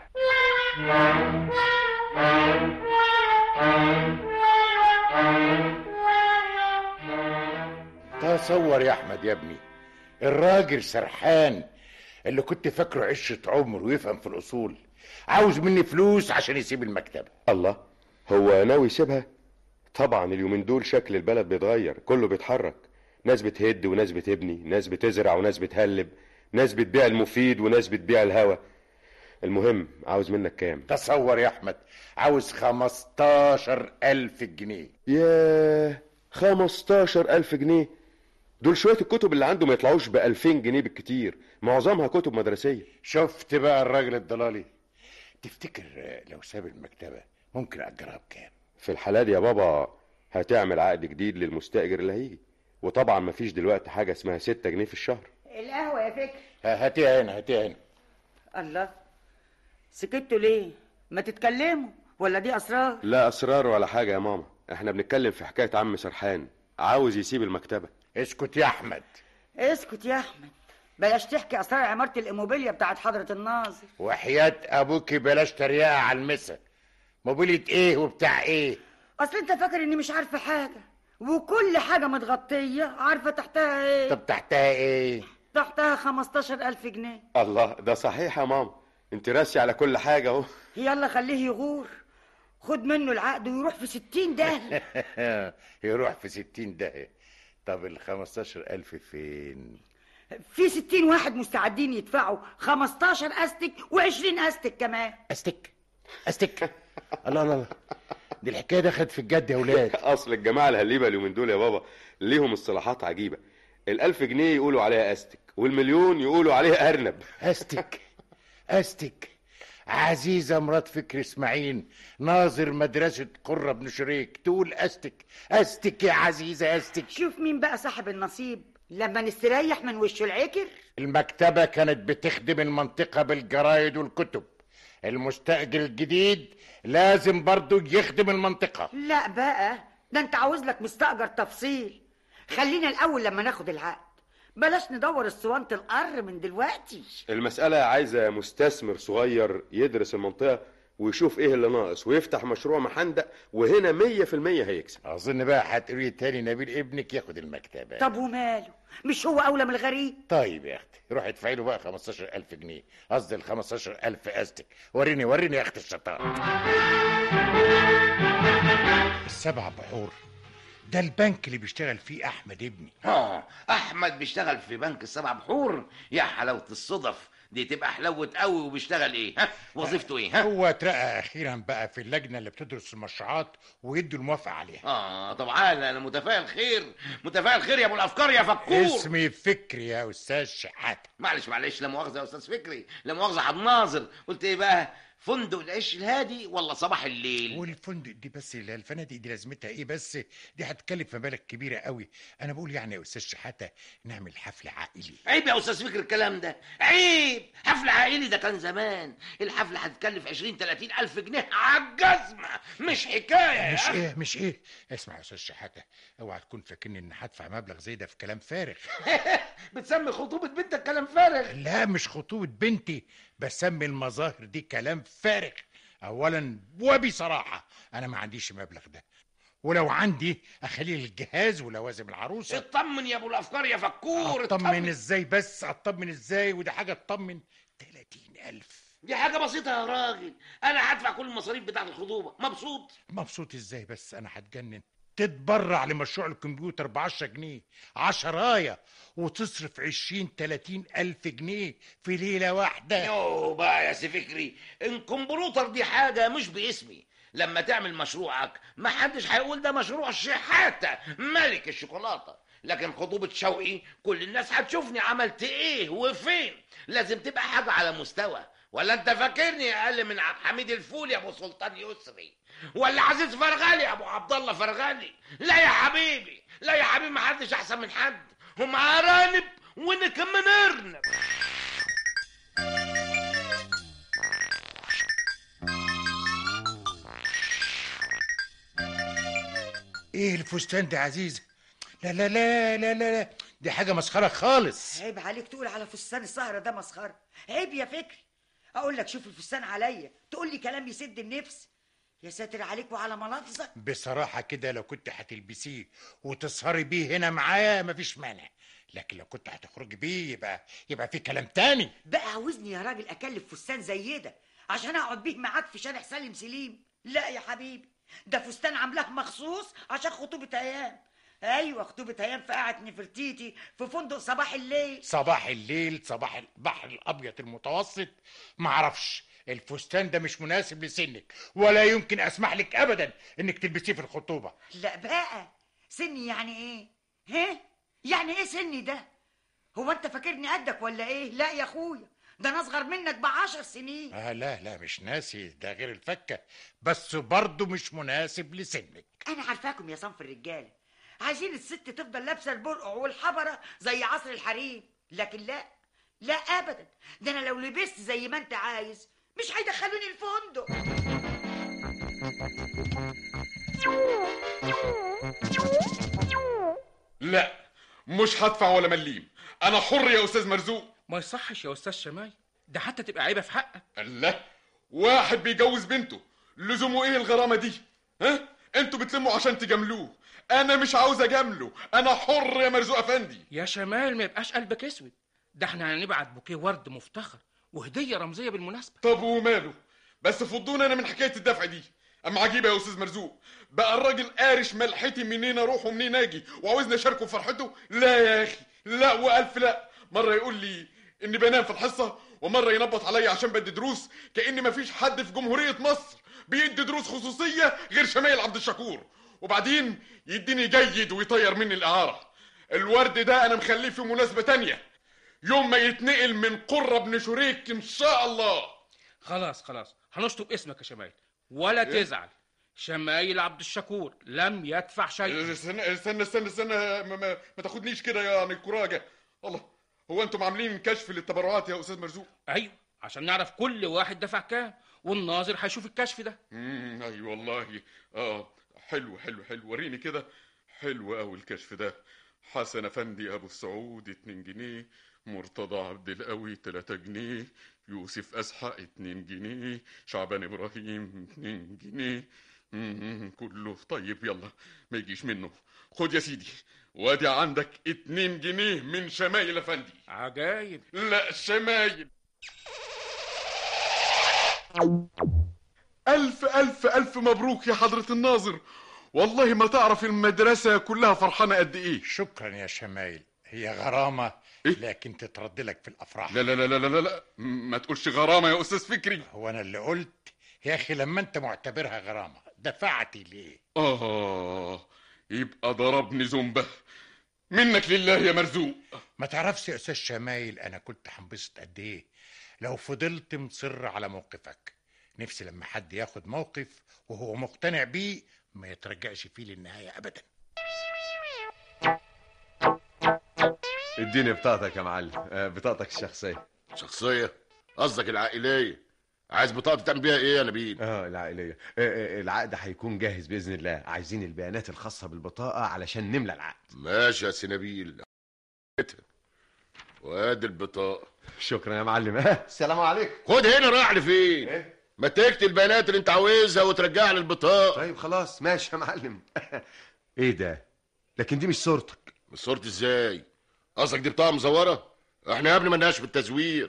Speaker 3: تصور يا أحمد يا ابني الراجل سرحان اللي كنت فاكره عشرة عمر ويفهم في الأصول عاوز مني فلوس عشان يسيب المكتبة
Speaker 10: الله هو ناوي يسيبها طبعا اليومين دول شكل البلد بيتغير كله بيتحرك ناس بتهد وناس بتبني ناس بتزرع وناس بتهلب ناس بتبيع المفيد وناس بتبيع الهوا المهم عاوز منك كام
Speaker 3: تصور يا احمد عاوز خمستاشر الف جنيه
Speaker 10: ياه خمستاشر ألف جنيه دول شوية الكتب اللي عنده ما يطلعوش بألفين جنيه بالكتير معظمها كتب مدرسية
Speaker 3: شفت بقى الراجل الضلالي تفتكر لو ساب المكتبة ممكن أجرها بكام
Speaker 10: في الحالة دي يا بابا هتعمل عقد جديد للمستأجر اللي هيجي وطبعا مفيش دلوقتي حاجة اسمها ستة جنيه في الشهر
Speaker 4: القهوة يا فكر
Speaker 3: هاتيها هنا هاتيها هنا
Speaker 4: الله سكتوا ليه ما تتكلموا ولا دي اسرار
Speaker 10: لا أسرار ولا حاجة يا ماما احنا بنتكلم في حكاية عم سرحان عاوز يسيب المكتبة
Speaker 3: اسكت يا أحمد
Speaker 4: اسكت يا احمد بلاش تحكي اسرار عمارة الاموبيليا بتاعت حضرة الناظر
Speaker 3: وحياة أبوك بلاش تريقة على المسا موبيلة إيه وبتاع إيه
Speaker 4: اصل انت فاكر اني مش عارفة حاجة وكل حاجة متغطية عارفة تحتها ايه
Speaker 3: طب تحتها إيه
Speaker 4: تحتها 15000 جنيه
Speaker 10: الله ده صحيح يا ماما انت راسي على كل حاجة اهو
Speaker 4: يلا خليه يغور خد منه العقد ويروح في ستين داهية
Speaker 3: يروح في ستين داهية طب ال 15000 فين
Speaker 4: في ستين واحد مستعدين يدفعوا 15 استك و20 استك كمان
Speaker 3: استك استك الله الله الله دي الحكايه دخلت في الجد يا ولاد
Speaker 10: اصل الجماعة الهليبة اليومين دول يا بابا ليهم اصطلاحات عجيبة الألف جنيه يقولوا عليها أستك والمليون يقولوا عليها أرنب
Speaker 3: استك استك عزيزة مرات فكر اسماعيل ناظر مدرسة قرة بن شريك تقول استك استك يا عزيزة استك
Speaker 4: شوف مين بقى صاحب النصيب لما نستريح من وشه العكر
Speaker 3: المكتبة كانت بتخدم المنطقة بالجرايد والكتب المستأجر الجديد لازم برضو يخدم المنطقة
Speaker 4: لا بقى ده انت عاوز لك مستأجر تفصيل خلينا الاول لما ناخد العقد بلاش ندور اسطوانة القر من دلوقتي
Speaker 10: المسألة عايزة مستثمر صغير يدرس المنطقة ويشوف ايه اللي ناقص ويفتح مشروع محندق وهنا مية في المية هيكسب
Speaker 3: أظن بقى هتقولي تاني نبيل ابنك ياخد المكتبة
Speaker 4: طب وماله مش هو اولى من الغريب
Speaker 3: طيب يا اختي روح ادفعي له بقى 15000 جنيه قصدي ال 15000 استك وريني وريني يا اختي الشطاره السبع بحور ده البنك اللي بيشتغل فيه احمد ابني
Speaker 11: اه احمد بيشتغل في بنك السبع بحور يا حلاوه الصدف دي تبقى حلاوه قوي وبيشتغل ايه ها وظيفته ايه ها
Speaker 3: هو اترقى اخيرا بقى في اللجنه اللي بتدرس المشروعات ويدوا الموافقه عليها
Speaker 11: اه طبعا انا متفائل خير متفائل خير يا ابو الافكار يا فكور
Speaker 3: اسمي فكري يا استاذ شحاته
Speaker 11: معلش معلش لا مؤاخذه يا استاذ فكري لا مؤاخذه عبد الناظر قلت ايه بقى فندق العيش الهادي ولا صباح الليل
Speaker 3: والفندق دي بس اللي الفنادق دي لازمتها ايه بس دي هتكلف مبالغ كبيره قوي انا بقول يعني يا استاذ شحاته نعمل حفل عائلي
Speaker 11: عيب يا استاذ فكر الكلام ده عيب حفل عائلي ده كان زمان الحفله هتكلف 20 30 الف جنيه على الجزمه مش حكايه
Speaker 3: مش
Speaker 11: يا
Speaker 3: ايه مش ايه اسمع يا استاذ شحاته اوعى تكون فاكرني ان هدفع مبلغ زي ده في كلام فارغ
Speaker 11: بتسمي خطوبه بنتك كلام فارغ
Speaker 3: لا مش خطوبه بنتي بسمي المظاهر دي كلام فارغ اولا وبصراحه انا ما عنديش المبلغ ده ولو عندي اخليه للجهاز ولوازم العروسه
Speaker 11: اطمن يا ابو الافكار يا فكور
Speaker 3: اطمن ازاي بس اطمن ازاي ودي حاجه تطمن 30000
Speaker 11: دي حاجه بسيطه يا راجل انا هدفع كل المصاريف بتاعت الخطوبه مبسوط
Speaker 3: مبسوط ازاي بس انا هتجنن تتبرع لمشروع الكمبيوتر ب 10 جنيه عشراية وتصرف 20 30 ألف جنيه في ليلة واحدة
Speaker 11: يو بقى يا سي فكري الكمبيوتر دي حاجه مش باسمي لما تعمل مشروعك ما حدش هيقول ده مشروع شحاته ملك الشوكولاته لكن خطوبة شوقي كل الناس هتشوفني عملت ايه وفين لازم تبقى حاجة على مستوى ولا انت فاكرني اقل من عبد الحميد الفول يا ابو سلطان يسري ولا عزيز فرغالي يا ابو عبد الله فرغالي لا يا حبيبي لا يا حبيبي ما حدش احسن من حد هم ارانب وانا كمان ارنب
Speaker 3: ايه الفستان ده يا عزيزة لا لا لا لا لا لا دي حاجة مسخرة خالص
Speaker 4: عيب عليك تقول على فستان السهرة ده مسخرة عيب يا فكري اقول لك شوف الفستان عليا تقول لي كلام يسد النفس يا ساتر عليك وعلى ملافظك
Speaker 3: بصراحة كده لو كنت هتلبسيه وتسهري بيه هنا معايا مفيش مانع لكن لو كنت هتخرجي بيه يبقى يبقى في كلام تاني
Speaker 4: بقى عاوزني يا راجل اكلف فستان زي ده عشان اقعد بيه معاك في شارع سالم سليم لا يا حبيبي ده فستان عاملاه مخصوص عشان خطوبة ايام ايوه خطوبه هيام في قاعه نفرتيتي في فندق صباح الليل
Speaker 3: صباح الليل صباح البحر الابيض المتوسط معرفش الفستان ده مش مناسب لسنك ولا يمكن اسمح لك ابدا انك تلبسيه في الخطوبه
Speaker 4: لا بقى سني يعني ايه ها يعني ايه سني ده هو انت فاكرني قدك ولا ايه لا يا اخويا ده انا اصغر منك بعشر سنين
Speaker 3: آه لا لا مش ناسي ده غير الفكه بس برضه مش مناسب لسنك
Speaker 4: انا عارفاكم يا صنف الرجاله عايزين الست تفضل لابسه البرقع والحبره زي عصر الحريم لكن لا لا ابدا ده انا لو لبست زي ما انت عايز مش هيدخلوني الفندق
Speaker 7: لا مش هدفع ولا مليم انا حر يا استاذ مرزوق
Speaker 15: ما يصحش يا استاذ شماي ده حتى تبقى عيبه في حقك
Speaker 7: لا واحد بيجوز بنته لزومه ايه الغرامه دي ها انتوا بتلموا عشان تجاملوه انا مش عاوز اجامله انا حر يا مرزوق افندي
Speaker 15: يا شمال ما يبقاش قلبك اسود ده احنا هنبعت بوكيه ورد مفتخر وهديه رمزيه بالمناسبه
Speaker 7: طب وماله بس فضونا انا من حكايه الدفع دي اما عجيبه يا استاذ مرزوق بقى الراجل قارش ملحتي منين اروح ومنين اجي وعاوزني اشاركه في فرحته لا يا اخي لا والف لا مره يقول لي اني بنام في الحصه ومره ينبط عليا عشان بدي دروس كان مفيش حد في جمهوريه مصر بيدي دروس خصوصيه غير شمايل عبد الشكور وبعدين يديني جيد ويطير مني الاعاره الورد ده انا مخليه في مناسبه تانية يوم ما يتنقل من قرة بن شريك ان شاء الله
Speaker 15: خلاص خلاص هنشطب اسمك يا شمايل ولا
Speaker 7: إيه؟
Speaker 15: تزعل شمايل عبد الشكور لم يدفع شيء
Speaker 7: استنى استنى استنى استنى ما, ما, ما تاخدنيش كده يعني كراجة الله هو انتم عاملين كشف للتبرعات يا استاذ مرزوق
Speaker 15: ايوه عشان نعرف كل واحد دفع كام والناظر هيشوف الكشف ده
Speaker 7: امم اي والله اه حلو حلو حلو وريني كده حلو قوي الكشف ده حسن افندي ابو السعود 2 جنيه مرتضى عبد القوي 3 جنيه يوسف اسحق 2 جنيه شعبان ابراهيم 2 جنيه مم، كله طيب يلا ما يجيش منه خد يا سيدي وادي عندك 2 جنيه من شمايل افندي
Speaker 15: عجايب
Speaker 7: لا شمايل ألف ألف ألف مبروك يا حضرة الناظر والله ما تعرف المدرسة كلها فرحانة قد إيه
Speaker 3: شكرا يا شمايل هي غرامه لكن تترد لك في الافراح
Speaker 7: لا لا لا لا لا لا ما تقولش غرامة يا أستاذ فكري
Speaker 3: هو انا اللي قلت يا اخي لما انت معتبرها غرامه دفعتي ليه
Speaker 7: آه يبقى ضربني زنبة منك لله يا مرزوق
Speaker 3: ما تعرفش يا استاذ شمايل انا كنت هنبسط قد ايه لو فضلت مصر على موقفك نفسي لما حد ياخد موقف وهو مقتنع بيه ما يترجعش فيه للنهايه ابدا
Speaker 6: اديني بطاقتك يا معلم آه، بطاقتك الشخصية
Speaker 9: شخصية قصدك العائلية عايز بطاقة تعمل بيها ايه يا نبيل
Speaker 6: اه العائلية آه، آه، العقد هيكون جاهز بإذن الله عايزين البيانات الخاصة بالبطاقة علشان نملى العقد
Speaker 9: ماشي يا سنبيل وادي البطاقة
Speaker 6: شكرا يا معلم السلام عليكم
Speaker 9: خد هنا رايح لفين ما تكتب البيانات اللي انت عاوزها وترجع لي البطاقة
Speaker 6: طيب خلاص ماشي يا معلم ايه ده لكن دي مش صورتك
Speaker 9: مش صورتي ازاي قصدك دي بطاقة مزورة احنا يا ابني مالناش في التزوير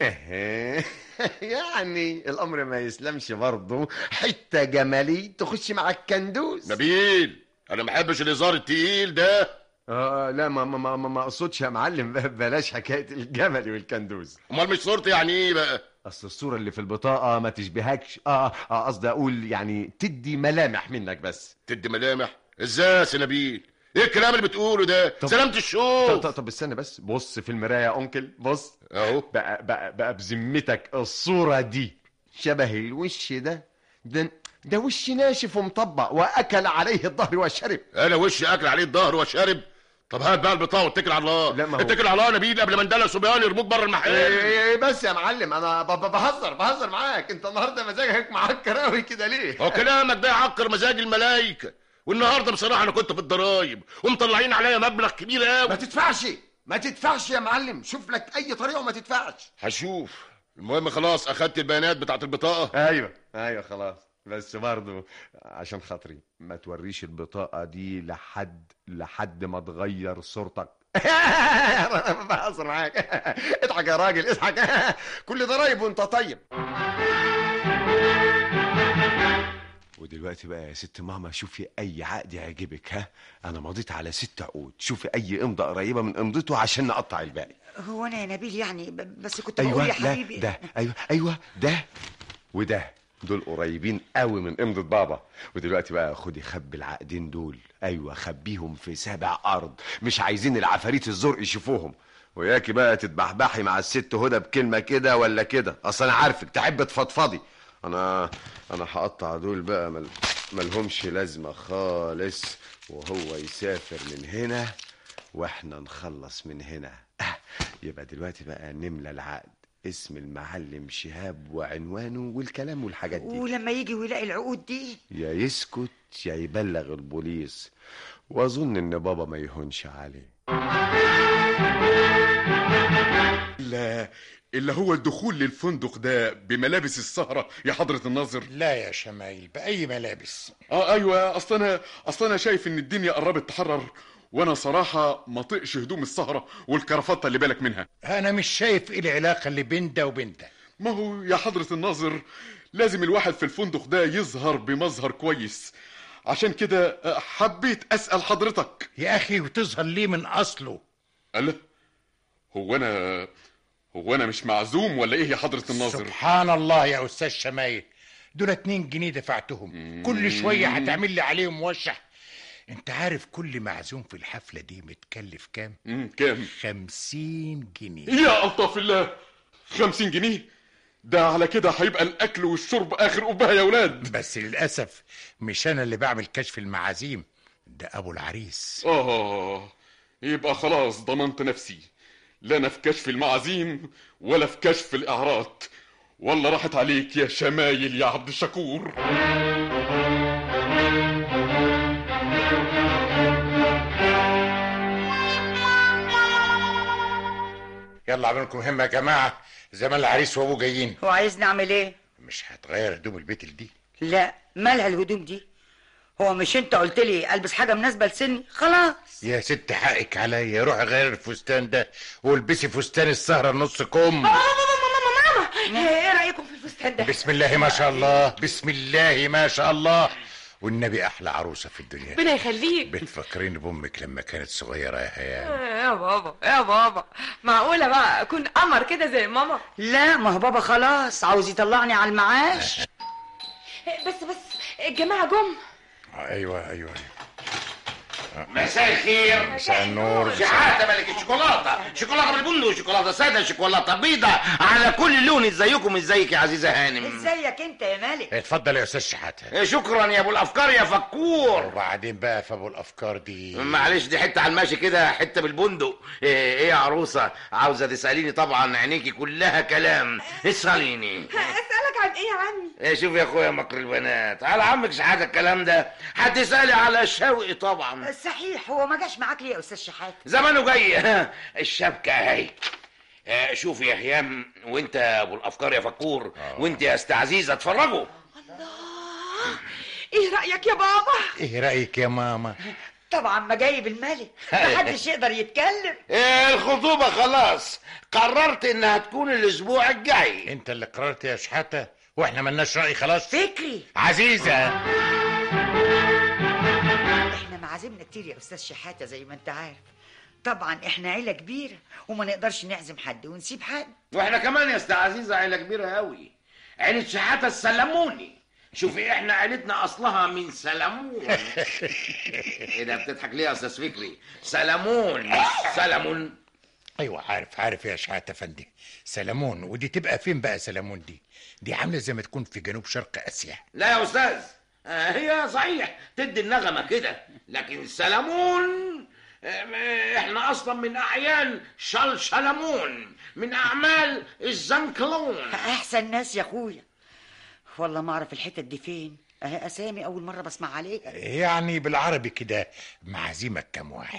Speaker 6: يعني الامر ما يسلمش برضه حته جمالي تخش مع الكندوز
Speaker 9: نبيل انا ما بحبش الهزار التقيل ده
Speaker 6: اه لا ما ما ما, ما اقصدش يا معلم بلاش حكايه الجمل والكندوز
Speaker 9: امال مش صورتي يعني ايه بقى
Speaker 6: اصل الصوره اللي في البطاقه ما تشبهكش اه اه قصدي اقول يعني تدي ملامح منك بس
Speaker 9: تدي ملامح ازاي يا سنبيل ايه الكلام اللي بتقوله ده
Speaker 6: طب-
Speaker 9: سلامة
Speaker 6: طب,
Speaker 9: الشوف
Speaker 6: طب, طب استنى بس بص في المرايه يا انكل بص
Speaker 9: اهو
Speaker 6: بقى بقى بقى بذمتك الصوره دي شبه الوش ده ده ده وش ناشف ومطبق واكل عليه الظهر وشرب
Speaker 9: انا وشي اكل عليه الظهر وشارب طب هات بقى البطاقه واتكل على الله
Speaker 6: لا، ما هو-
Speaker 9: اتكل على الله يا نبيل قبل ما ندلع صبيان يرموك بره المحل
Speaker 6: إيه إيه بس يا معلم انا ب- ب- بهزر بهزر معاك انت النهارده مزاجك معكر قوي كده ليه
Speaker 9: هو كلامك ده يعكر مزاج الملايكه والنهارده بصراحه انا كنت في الضرايب ومطلعين عليا مبلغ كبير قوي
Speaker 11: ما تدفعش ما تدفعش يا معلم شوف لك اي طريقه وما تدفعش
Speaker 9: هشوف المهم خلاص اخدت البيانات بتاعت البطاقه
Speaker 6: ايوه ايوه خلاص بس برضه عشان خاطري ما توريش البطاقه دي لحد لحد ما تغير صورتك بهزر معاك اضحك يا راجل اضحك كل ضرايب وانت طيب ودلوقتي بقى يا ست ماما شوفي اي عقد يعجبك ها انا مضيت على ست عقود شوفي اي امضه قريبه من امضته عشان نقطع الباقي
Speaker 4: هو انا يا نبيل يعني ب- بس كنت
Speaker 6: ايوه
Speaker 4: بقول يا
Speaker 6: لا
Speaker 4: حبيبي
Speaker 6: ده ايوه ايوه ده وده دول قريبين قوي من امضة بابا ودلوقتي بقى خدي خبي العقدين دول ايوه خبيهم في سابع ارض مش عايزين العفاريت الزرق يشوفوهم وياكي بقى تتبحبحي مع الست هدى بكلمه كده ولا كده اصل انا عارفك تحب تفضفضي انا انا هقطع دول بقى مل... ملهمش لازمه خالص وهو يسافر من هنا واحنا نخلص من هنا آه، يبقى دلوقتي بقى نملى العقد اسم المعلم شهاب وعنوانه والكلام والحاجات دي
Speaker 4: ولما يجي ويلاقي العقود دي
Speaker 6: يا يسكت يا يبلغ البوليس واظن ان بابا ما يهونش عليه
Speaker 7: لا اللي هو الدخول للفندق ده بملابس السهرة يا حضرة الناظر
Speaker 3: لا يا شمايل بأي ملابس
Speaker 7: اه ايوه اصل انا اصل انا شايف ان الدنيا قربت تحرر وانا صراحة ما طقش هدوم السهرة والكرافتة اللي بالك منها
Speaker 3: انا مش شايف ايه العلاقه اللي بين ده وبين ده
Speaker 7: ما هو يا حضرة الناظر لازم الواحد في الفندق ده يظهر بمظهر كويس عشان كده آه، حبيت اسأل حضرتك
Speaker 3: يا اخي وتظهر ليه من اصله
Speaker 7: الله هو انا هو انا مش معزوم ولا ايه يا حضرة الناظر
Speaker 3: سبحان الله يا استاذ شمايل دول اتنين جنيه دفعتهم كل شويه هتعمل لي عليهم موشح انت عارف كل معزوم في الحفله دي متكلف كام
Speaker 7: كام
Speaker 3: خمسين جنيه
Speaker 7: يا ألطف الله خمسين جنيه ده على كده هيبقى الأكل والشرب آخر قبها يا ولاد
Speaker 3: بس للاسف مش انا اللي بعمل كشف المعازيم ده ابو العريس
Speaker 7: آه يبقى خلاص ضمنت نفسي لا أنا في كشف المعازيم ولا في كشف الإعراض والله راحت عليك يا شمايل يا عبد الشكور
Speaker 3: يلا اعمل لكم همه يا جماعه زمان العريس وابوه جايين
Speaker 4: هو عايز نعمل ايه
Speaker 3: مش هتغير هدوم البيت دي
Speaker 4: لا مالها الهدوم دي هو مش انت قلت لي البس حاجه مناسبه لسني خلاص
Speaker 3: يا ست حقك عليا روحي غير الفستان ده والبسي فستان السهره نص كم
Speaker 8: ماما ايه رايكم في الفستان ده
Speaker 3: بسم الله ما شاء الله بسم الله ما شاء الله والنبي احلى عروسه في الدنيا
Speaker 14: ربنا يخليك
Speaker 3: بتفكريني بامك لما كانت صغيره يا هيام
Speaker 14: يا بابا يا بابا معقولة بقى أكون قمر كده زي ماما
Speaker 4: لا ما هو بابا خلاص عاوز يطلعني على المعاش
Speaker 14: بس بس الجماعة جم
Speaker 3: ايوه ايوه
Speaker 11: مساء الخير
Speaker 3: مساء النور
Speaker 11: شحاتة ملك الشوكولاتة شوكولاتة بالبندق شوكولاتة سادة شوكولاتة بيضة على كل لون ازيكم ازيك يا عزيزة هانم
Speaker 4: ازيك انت يا مالك
Speaker 3: اتفضل يا استاذ شحاته
Speaker 11: إيه، شكرا يا ابو الافكار يا فكور
Speaker 3: وبعدين بقى في ابو الافكار دي
Speaker 11: معلش دي حته على الماشي كده حته بالبندق ايه إيه يا عروسه عاوزه تساليني طبعا عينيكي كلها كلام اساليني
Speaker 14: أسألك عن إيه يا عمي
Speaker 11: إيه شوف يا اخويا مكر البنات على عمك شحاته الكلام ده هتسالي على شوقي طبعا
Speaker 4: صحيح هو ما جاش معاك ليه يا استاذ شحاته
Speaker 11: زمانه جاي الشبكه اهي آه، شوف يا هيام وانت يا ابو الافكار يا فكور وانت يا است عزيزه اتفرجوا
Speaker 14: إيه رأيك يا بابا
Speaker 3: ايه رايك يا ماما
Speaker 4: طبعا ما جايب الملك محدش يقدر يتكلم
Speaker 11: إيه الخطوبه خلاص قررت انها تكون الاسبوع الجاي
Speaker 3: انت اللي قررت يا شحاته واحنا ملناش راي خلاص
Speaker 4: فكري
Speaker 3: عزيزه
Speaker 4: احنا معازمنا كتير يا استاذ شحاته زي ما انت عارف طبعا احنا عيله كبيره وما نقدرش نعزم حد ونسيب حد
Speaker 11: واحنا كمان يا است عزيزه عيله كبيره قوي عيله شحاته السلموني شوفي احنا عيلتنا اصلها من سلمون ايه ده بتضحك ليه يا استاذ فكري سلمون مش سلمون
Speaker 3: ايوه عارف عارف يا شحاته فندي سلمون ودي تبقى فين بقى سلمون دي دي عامله زي ما تكون في جنوب شرق اسيا
Speaker 11: لا يا استاذ آه، هي صحيح تدي النغمه كده لكن سلمون آه، احنا اصلا من اعيان شلشلمون من اعمال الزنكلون
Speaker 4: احسن ناس يا اخويا والله ما اعرف الحتت دي فين اهي اسامي اول مره بسمع عليها
Speaker 3: يعني بالعربي كده معازيمك كام واحد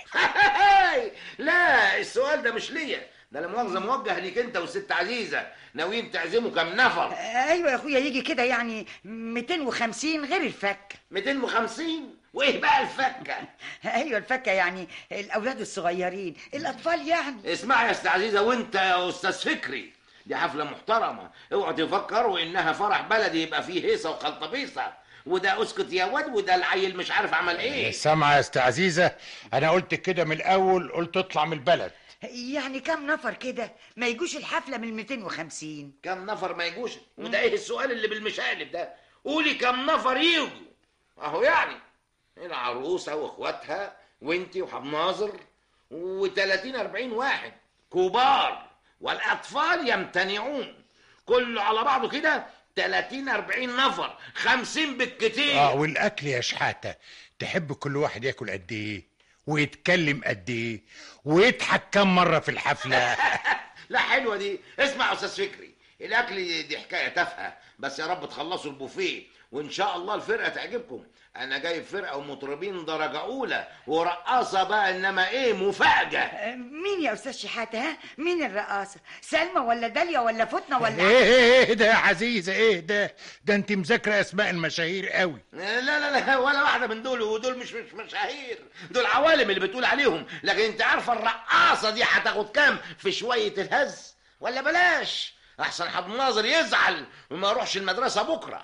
Speaker 11: لا السؤال ده مش ليا ده لا مؤاخذه موجه ليك انت والست عزيزه ناويين تعزموا كام نفر
Speaker 4: ايوه يا اخويا يجي كده يعني 250 غير الفكه
Speaker 11: 250 وايه بقى الفكه
Speaker 4: ايوه الفكه يعني الاولاد الصغيرين الاطفال يعني
Speaker 11: اسمعي يا استاذ عزيزه وانت يا استاذ فكري دي حفله محترمه اوعوا تفكروا انها فرح بلدي يبقى فيه هيصه وخلطبيصه
Speaker 17: وده اسكت يا واد وده العيل مش عارف عمل ايه
Speaker 3: سامعة يا أست عزيزة أنا قلت كده من الأول قلت اطلع من البلد
Speaker 4: يعني كم نفر كده ما يجوش الحفلة من 250
Speaker 17: كم نفر ما يجوش وده ايه السؤال اللي بالمشقلب ده قولي كم نفر يجوا اهو يعني العروسه واخواتها وانتي وحمناظر و30 40 واحد كبار والاطفال يمتنعون كله على بعضه كده 30 40 نفر 50 بالكتير
Speaker 3: اه والأكل يا شحاتة تحب كل واحد ياكل قد إيه ويتكلم قد إيه ويضحك كم مرة في الحفلة
Speaker 17: لا حلوه دي اسمع يا استاذ فكري الاكل دي حكايه تافهه بس يا رب تخلصوا البوفيه وان شاء الله الفرقه تعجبكم انا جايب فرقه ومطربين درجه اولى ورقاصه بقى انما ايه مفاجاه
Speaker 4: مين يا أستاذ شحاتة ها مين الرقاصة سلمى ولا داليا ولا فتنة ولا
Speaker 3: ايه ايه ايه ده يا عزيزة ايه ده ده انت مذاكرة اسماء المشاهير قوي
Speaker 17: لا لا لا ولا واحده من دول ودول مش مش مشاهير دول عوالم اللي بتقول عليهم لكن انت عارفه الرقاصه دي هتاخد كام في شويه الهز ولا بلاش احسن حد ناظر يزعل وما يروحش المدرسه بكره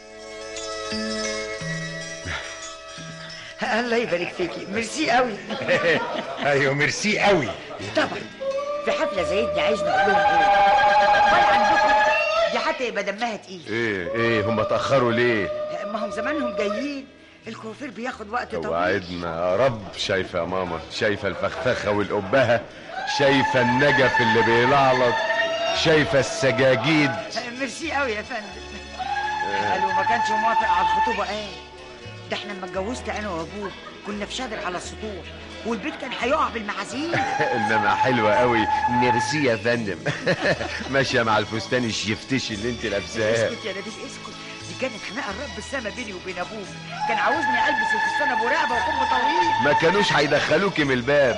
Speaker 4: الله يبارك فيكي ميرسي قوي
Speaker 3: ايوه ميرسي قوي
Speaker 4: طبعا في حفلة زي دي عايز نقول لهم ايه امال عندكم دي حتى يبقى دمها تقيل
Speaker 6: ايه ايه هم اتاخروا ليه
Speaker 4: ما هم زمانهم جايين الكوافير بياخد وقت طويل
Speaker 6: وعدنا يا رب شايفه يا ماما شايفه الفخفخه والقبهه شايفه النجف اللي بيلعلط شايفه السجاجيد
Speaker 4: ميرسي قوي يا فندم قالوا ما كانش موافق على الخطوبة قال ده احنا لما اتجوزت انا وابوك كنا في شادر على السطوح والبيت كان هيقع بالمعازيم
Speaker 6: انما حلوه قوي ميرسي يا فندم ماشيه مع الفستان الشفتشي اللي انت لابساه
Speaker 4: اسكت يا نبيل اسكت دي كانت خناقه الرب السما بيني وبين ابوك كان عاوزني البس الفستان ابو رقبه وكم طويل
Speaker 6: ما كانوش هيدخلوكي من الباب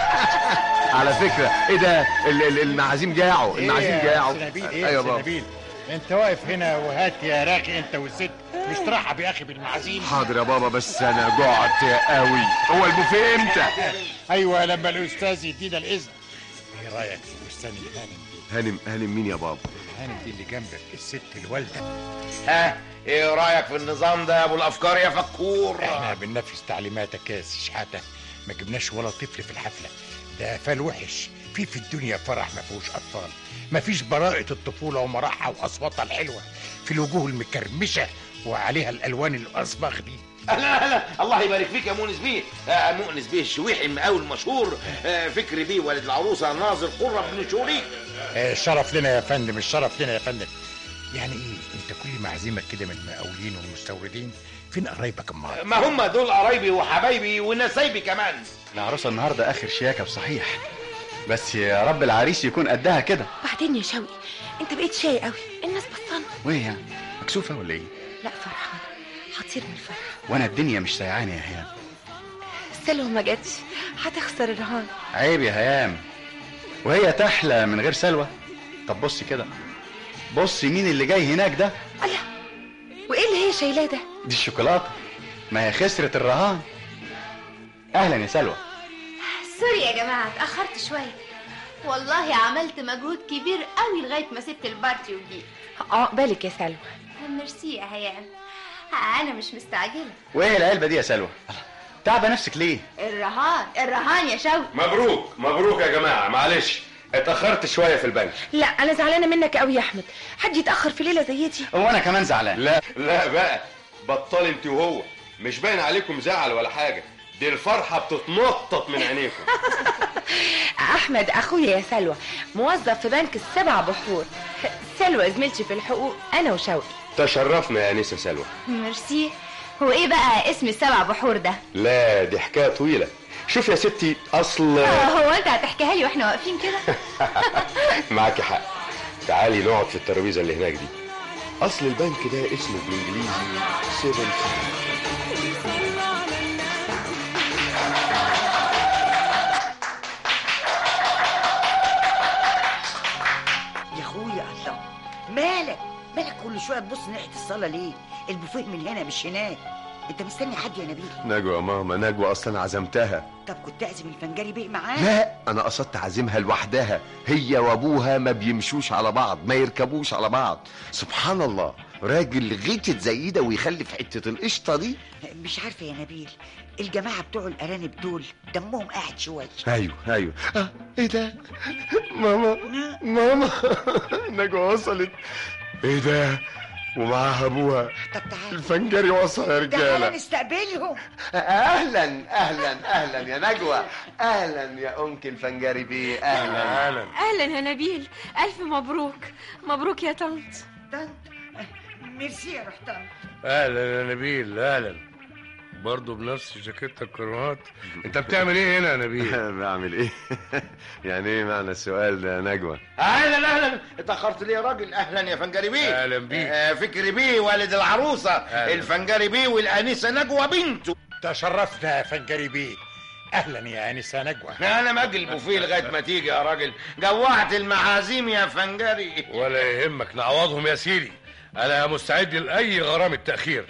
Speaker 6: على فكره ايه ده ال- ال- المعازيم جاعوا المعازيم جاعوا
Speaker 3: نبيل ايه
Speaker 6: ايوه
Speaker 3: يا
Speaker 6: بابا
Speaker 3: نبيل انت واقف هنا وهات يا راخي انت والست مش ترحب يا اخي بالمعازيم
Speaker 6: حاضر يا بابا بس انا جعت قوي هو البوفيه امتى
Speaker 3: ايوه لما الاستاذ يدينا الاذن ايه رايك في الاستاذ هانم دي
Speaker 6: هانم هانم مين يا بابا
Speaker 3: هانم دي اللي جنبك الست الوالده
Speaker 17: ها ايه رايك في النظام ده يا ابو الافكار يا فكور
Speaker 3: احنا بننفذ تعليماتك يا سي شحاته ما جبناش ولا طفل في الحفله ده قفال وحش في في الدنيا فرح ما فيهوش اطفال ما فيش براءة الطفولة ومراحها واصواتها الحلوة في الوجوه المكرمشة وعليها الالوان الاصبغ دي
Speaker 17: لا لا الله يبارك فيك يا مؤنس بيه آه مؤنس بيه الشويحي المقاول المشهور آه فكري بيه والد العروسه ناظر قرة بن شوريك
Speaker 3: آه، الشرف لنا يا فندم الشرف لنا يا فندم يعني ايه انت كل معزمك كده من المقاولين والمستوردين فين قرايبك امال
Speaker 17: ما هم دول قرايبي وحبايبي ونسايبي كمان
Speaker 18: العروسه النهارده اخر شياكه بصحيح بس يا رب العريس يكون قدها كده
Speaker 14: بعدين يا شوقي انت بقيت شاي قوي الناس بصانه
Speaker 18: وايه يعني مكسوفه ولا ايه
Speaker 14: لا فرحان هطير من الفرح
Speaker 18: وانا الدنيا مش سايعاني يا هيام
Speaker 14: سلوى ما جاتش هتخسر الرهان
Speaker 18: عيب يا هيام وهي تحلى من غير سلوى طب بصي كده بصي مين اللي جاي هناك ده
Speaker 14: وايه اللي هي شايلاه ده
Speaker 18: دي الشوكولاته ما هي خسرت الرهان اهلا يا سلوى
Speaker 19: سوري يا جماعة اتأخرت شوية والله عملت مجهود كبير قوي لغاية ما سبت البارتي وجيت
Speaker 14: عقبالك يا سلوى
Speaker 19: ميرسي يا هيام أنا مش مستعجلة
Speaker 18: وايه العلبه دي يا سلوى تعبه نفسك ليه
Speaker 19: الرهان الرهان يا شوقي
Speaker 10: مبروك مبروك يا جماعه معلش اتاخرت شويه في البنك
Speaker 14: لا انا زعلانه منك قوي يا احمد حد يتاخر في ليله زي دي
Speaker 18: هو انا كمان زعلان
Speaker 10: لا لا بقى بطل انت وهو مش باين عليكم زعل ولا حاجه دي الفرحه بتتنطط من عينيكم
Speaker 14: احمد اخويا يا سلوى موظف في بنك السبع بحور سلوى زميلتي في الحقوق انا وشوقي
Speaker 10: تشرفنا يا انسه سلوى
Speaker 19: ميرسي هو ايه بقى اسم السبع بحور ده
Speaker 10: لا دي حكايه طويله شوف يا ستي اصل
Speaker 19: آه، هو انت هتحكيها لي واحنا واقفين كده
Speaker 10: معاكي حق تعالي نقعد في الترابيزه اللي هناك دي اصل البنك ده اسمه بالانجليزي سيفن
Speaker 4: يا اخويا الله مالك مالك كل شويه تبص ناحيه الصاله ليه البوفيه من هنا مش هناك انت مستني حد يا نبيل
Speaker 6: نجوى يا ماما نجوى اصلا عزمتها
Speaker 4: طب كنت اعزم الفنجري بيه معاه
Speaker 6: لا انا قصدت اعزمها لوحدها هي وابوها ما بيمشوش على بعض ما يركبوش على بعض سبحان الله راجل غيتت زي ده ويخلي في حته القشطه دي
Speaker 4: مش عارفه يا نبيل الجماعه بتوع الارانب دول دمهم قاعد شويه
Speaker 6: ايوه ايوه آه ايه ده ماما ماما نجوى وصلت ايه ده ومعاها ابوها
Speaker 4: طب تعالى
Speaker 6: الفنجري وصل يا
Speaker 4: تعالى
Speaker 6: رجاله
Speaker 4: نستقبلهم
Speaker 6: اهلا اهلا اهلا يا نجوى اهلا يا انكل فنجري بيه اهلا اهلا
Speaker 20: اهلا يا نبيل الف مبروك مبروك يا طنط
Speaker 4: طنط ميرسي يا رحتان
Speaker 1: اهلا يا نبيل اهلا برضه بنفس جاكيتة الكروات انت بتعمل ايه هنا يا نبيل
Speaker 6: بعمل ايه يعني ايه معنى السؤال ده يا نجوى
Speaker 17: اهلا اهلا اتاخرت ليه يا راجل اهلا يا فنجري بيه
Speaker 1: اهلا بيك
Speaker 17: آه فكري بيه والد العروسه
Speaker 3: أهلا.
Speaker 17: الفنجري بيه والانسه نجوى بنته
Speaker 3: تشرفنا يا فنجري بيه اهلا يا انسه نجوى
Speaker 17: انا ماجي البوفيه لغايه ما تيجي يا راجل جوعت المعازيم يا فنجري
Speaker 1: ولا يهمك نعوضهم يا سيدي انا مستعد لاي غرامة تاخير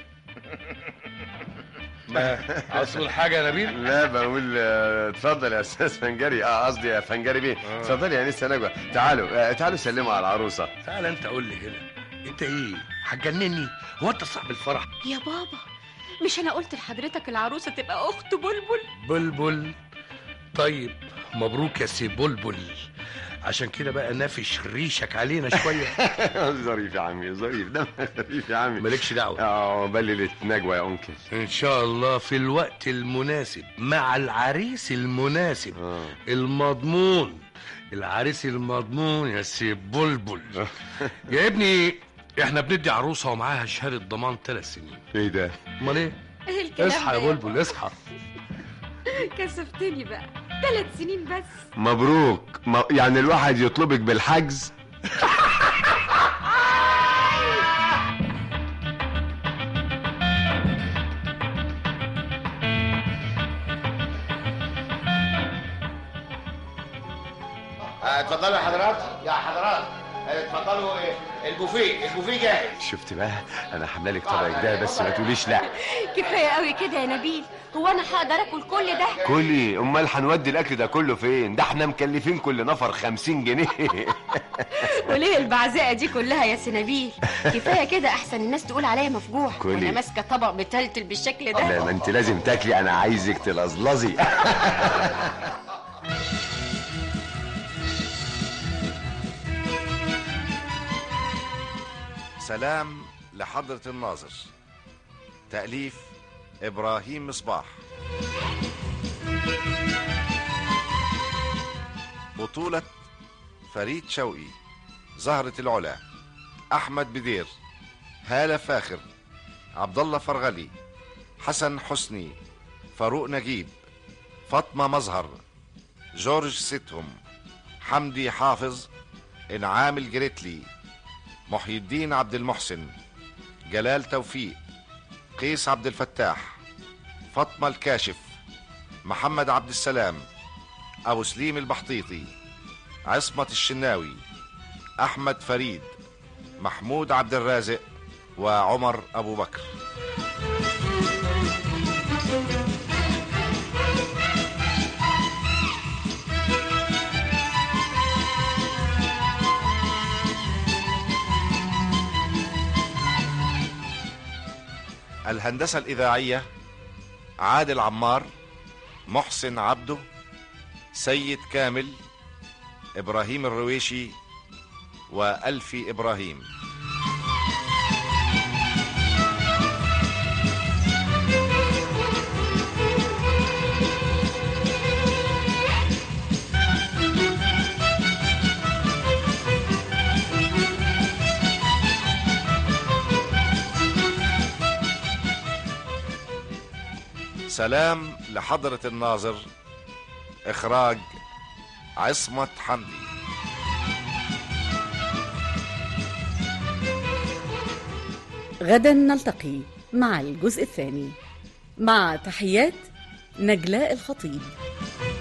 Speaker 1: ما عاوز تقول حاجه يا نبيل
Speaker 6: لا بقول آه، اتفضل يا استاذ فنجري اه قصدي يا فنجري بيه اتفضلي يا انسه نجوى تعالوا آه، تعالوا سلموا على العروسه
Speaker 1: تعال انت قول لي هنا انت ايه هتجنني هو انت صاحب الفرح
Speaker 20: يا بابا مش انا قلت لحضرتك العروسه تبقى اخت بلبل
Speaker 1: بلبل طيب مبروك يا سي بلبل عشان كده بقى نافش ريشك علينا شويه
Speaker 6: ظريف يا عمي ظريف ده ظريف يا عمي
Speaker 1: مالكش دعوه
Speaker 6: اه بللت نجوى يا انكل
Speaker 1: ان شاء الله في الوقت المناسب مع العريس المناسب
Speaker 6: آه.
Speaker 1: المضمون العريس المضمون يا سي بلبل يا ابني احنا بندي عروسه ومعاها شهاده ضمان ثلاث سنين
Speaker 6: ايه ده
Speaker 1: امال ايه
Speaker 20: ايه الكلام
Speaker 1: اصحى
Speaker 20: ده
Speaker 1: يا بلبل اصحى
Speaker 20: كسفتني بقى ثلاث سنين بس
Speaker 6: مبروك م... يعني الواحد يطلبك بالحجز
Speaker 17: آه، اتفضلوا يا حضرات يا حضرات آه، اتفضلوا آه، البوفيه البوفيه جاهز
Speaker 6: شفت بقى انا حامله لك طبقك ده بس ما تقوليش لا
Speaker 20: كفايه قوي كده يا نبيل هو انا هقدر اكل كل ده
Speaker 6: كلي امال هنودي الاكل ده كله فين ده احنا مكلفين كل نفر خمسين جنيه
Speaker 20: وليه البعزقه دي كلها يا سنابيل كفايه كده احسن الناس تقول عليا مفجوع
Speaker 6: كلي.
Speaker 20: وانا ماسكه طبق متلتل بالشكل ده
Speaker 6: لا ما انت لازم تاكلي انا عايزك تلظلظي
Speaker 21: سلام لحضرة الناظر تأليف إبراهيم مصباح بطولة فريد شوقي زهرة العلا أحمد بدير هالة فاخر عبد الله فرغلي حسن حسني فاروق نجيب فاطمة مظهر جورج ستهم حمدي حافظ إنعام الجريتلي محي الدين عبد المحسن جلال توفيق قيس عبد الفتاح فاطمة الكاشف محمد عبد السلام أبو سليم البحطيطي عصمة الشناوي أحمد فريد محمود عبد الرازق وعمر أبو بكر الهندسة الإذاعية عادل عمار محسن عبده سيد كامل إبراهيم الرويشي وألفي إبراهيم سلام لحضرة الناظر إخراج عصمت حمدي
Speaker 22: غدا نلتقي مع الجزء الثاني مع تحيات نجلاء الخطيب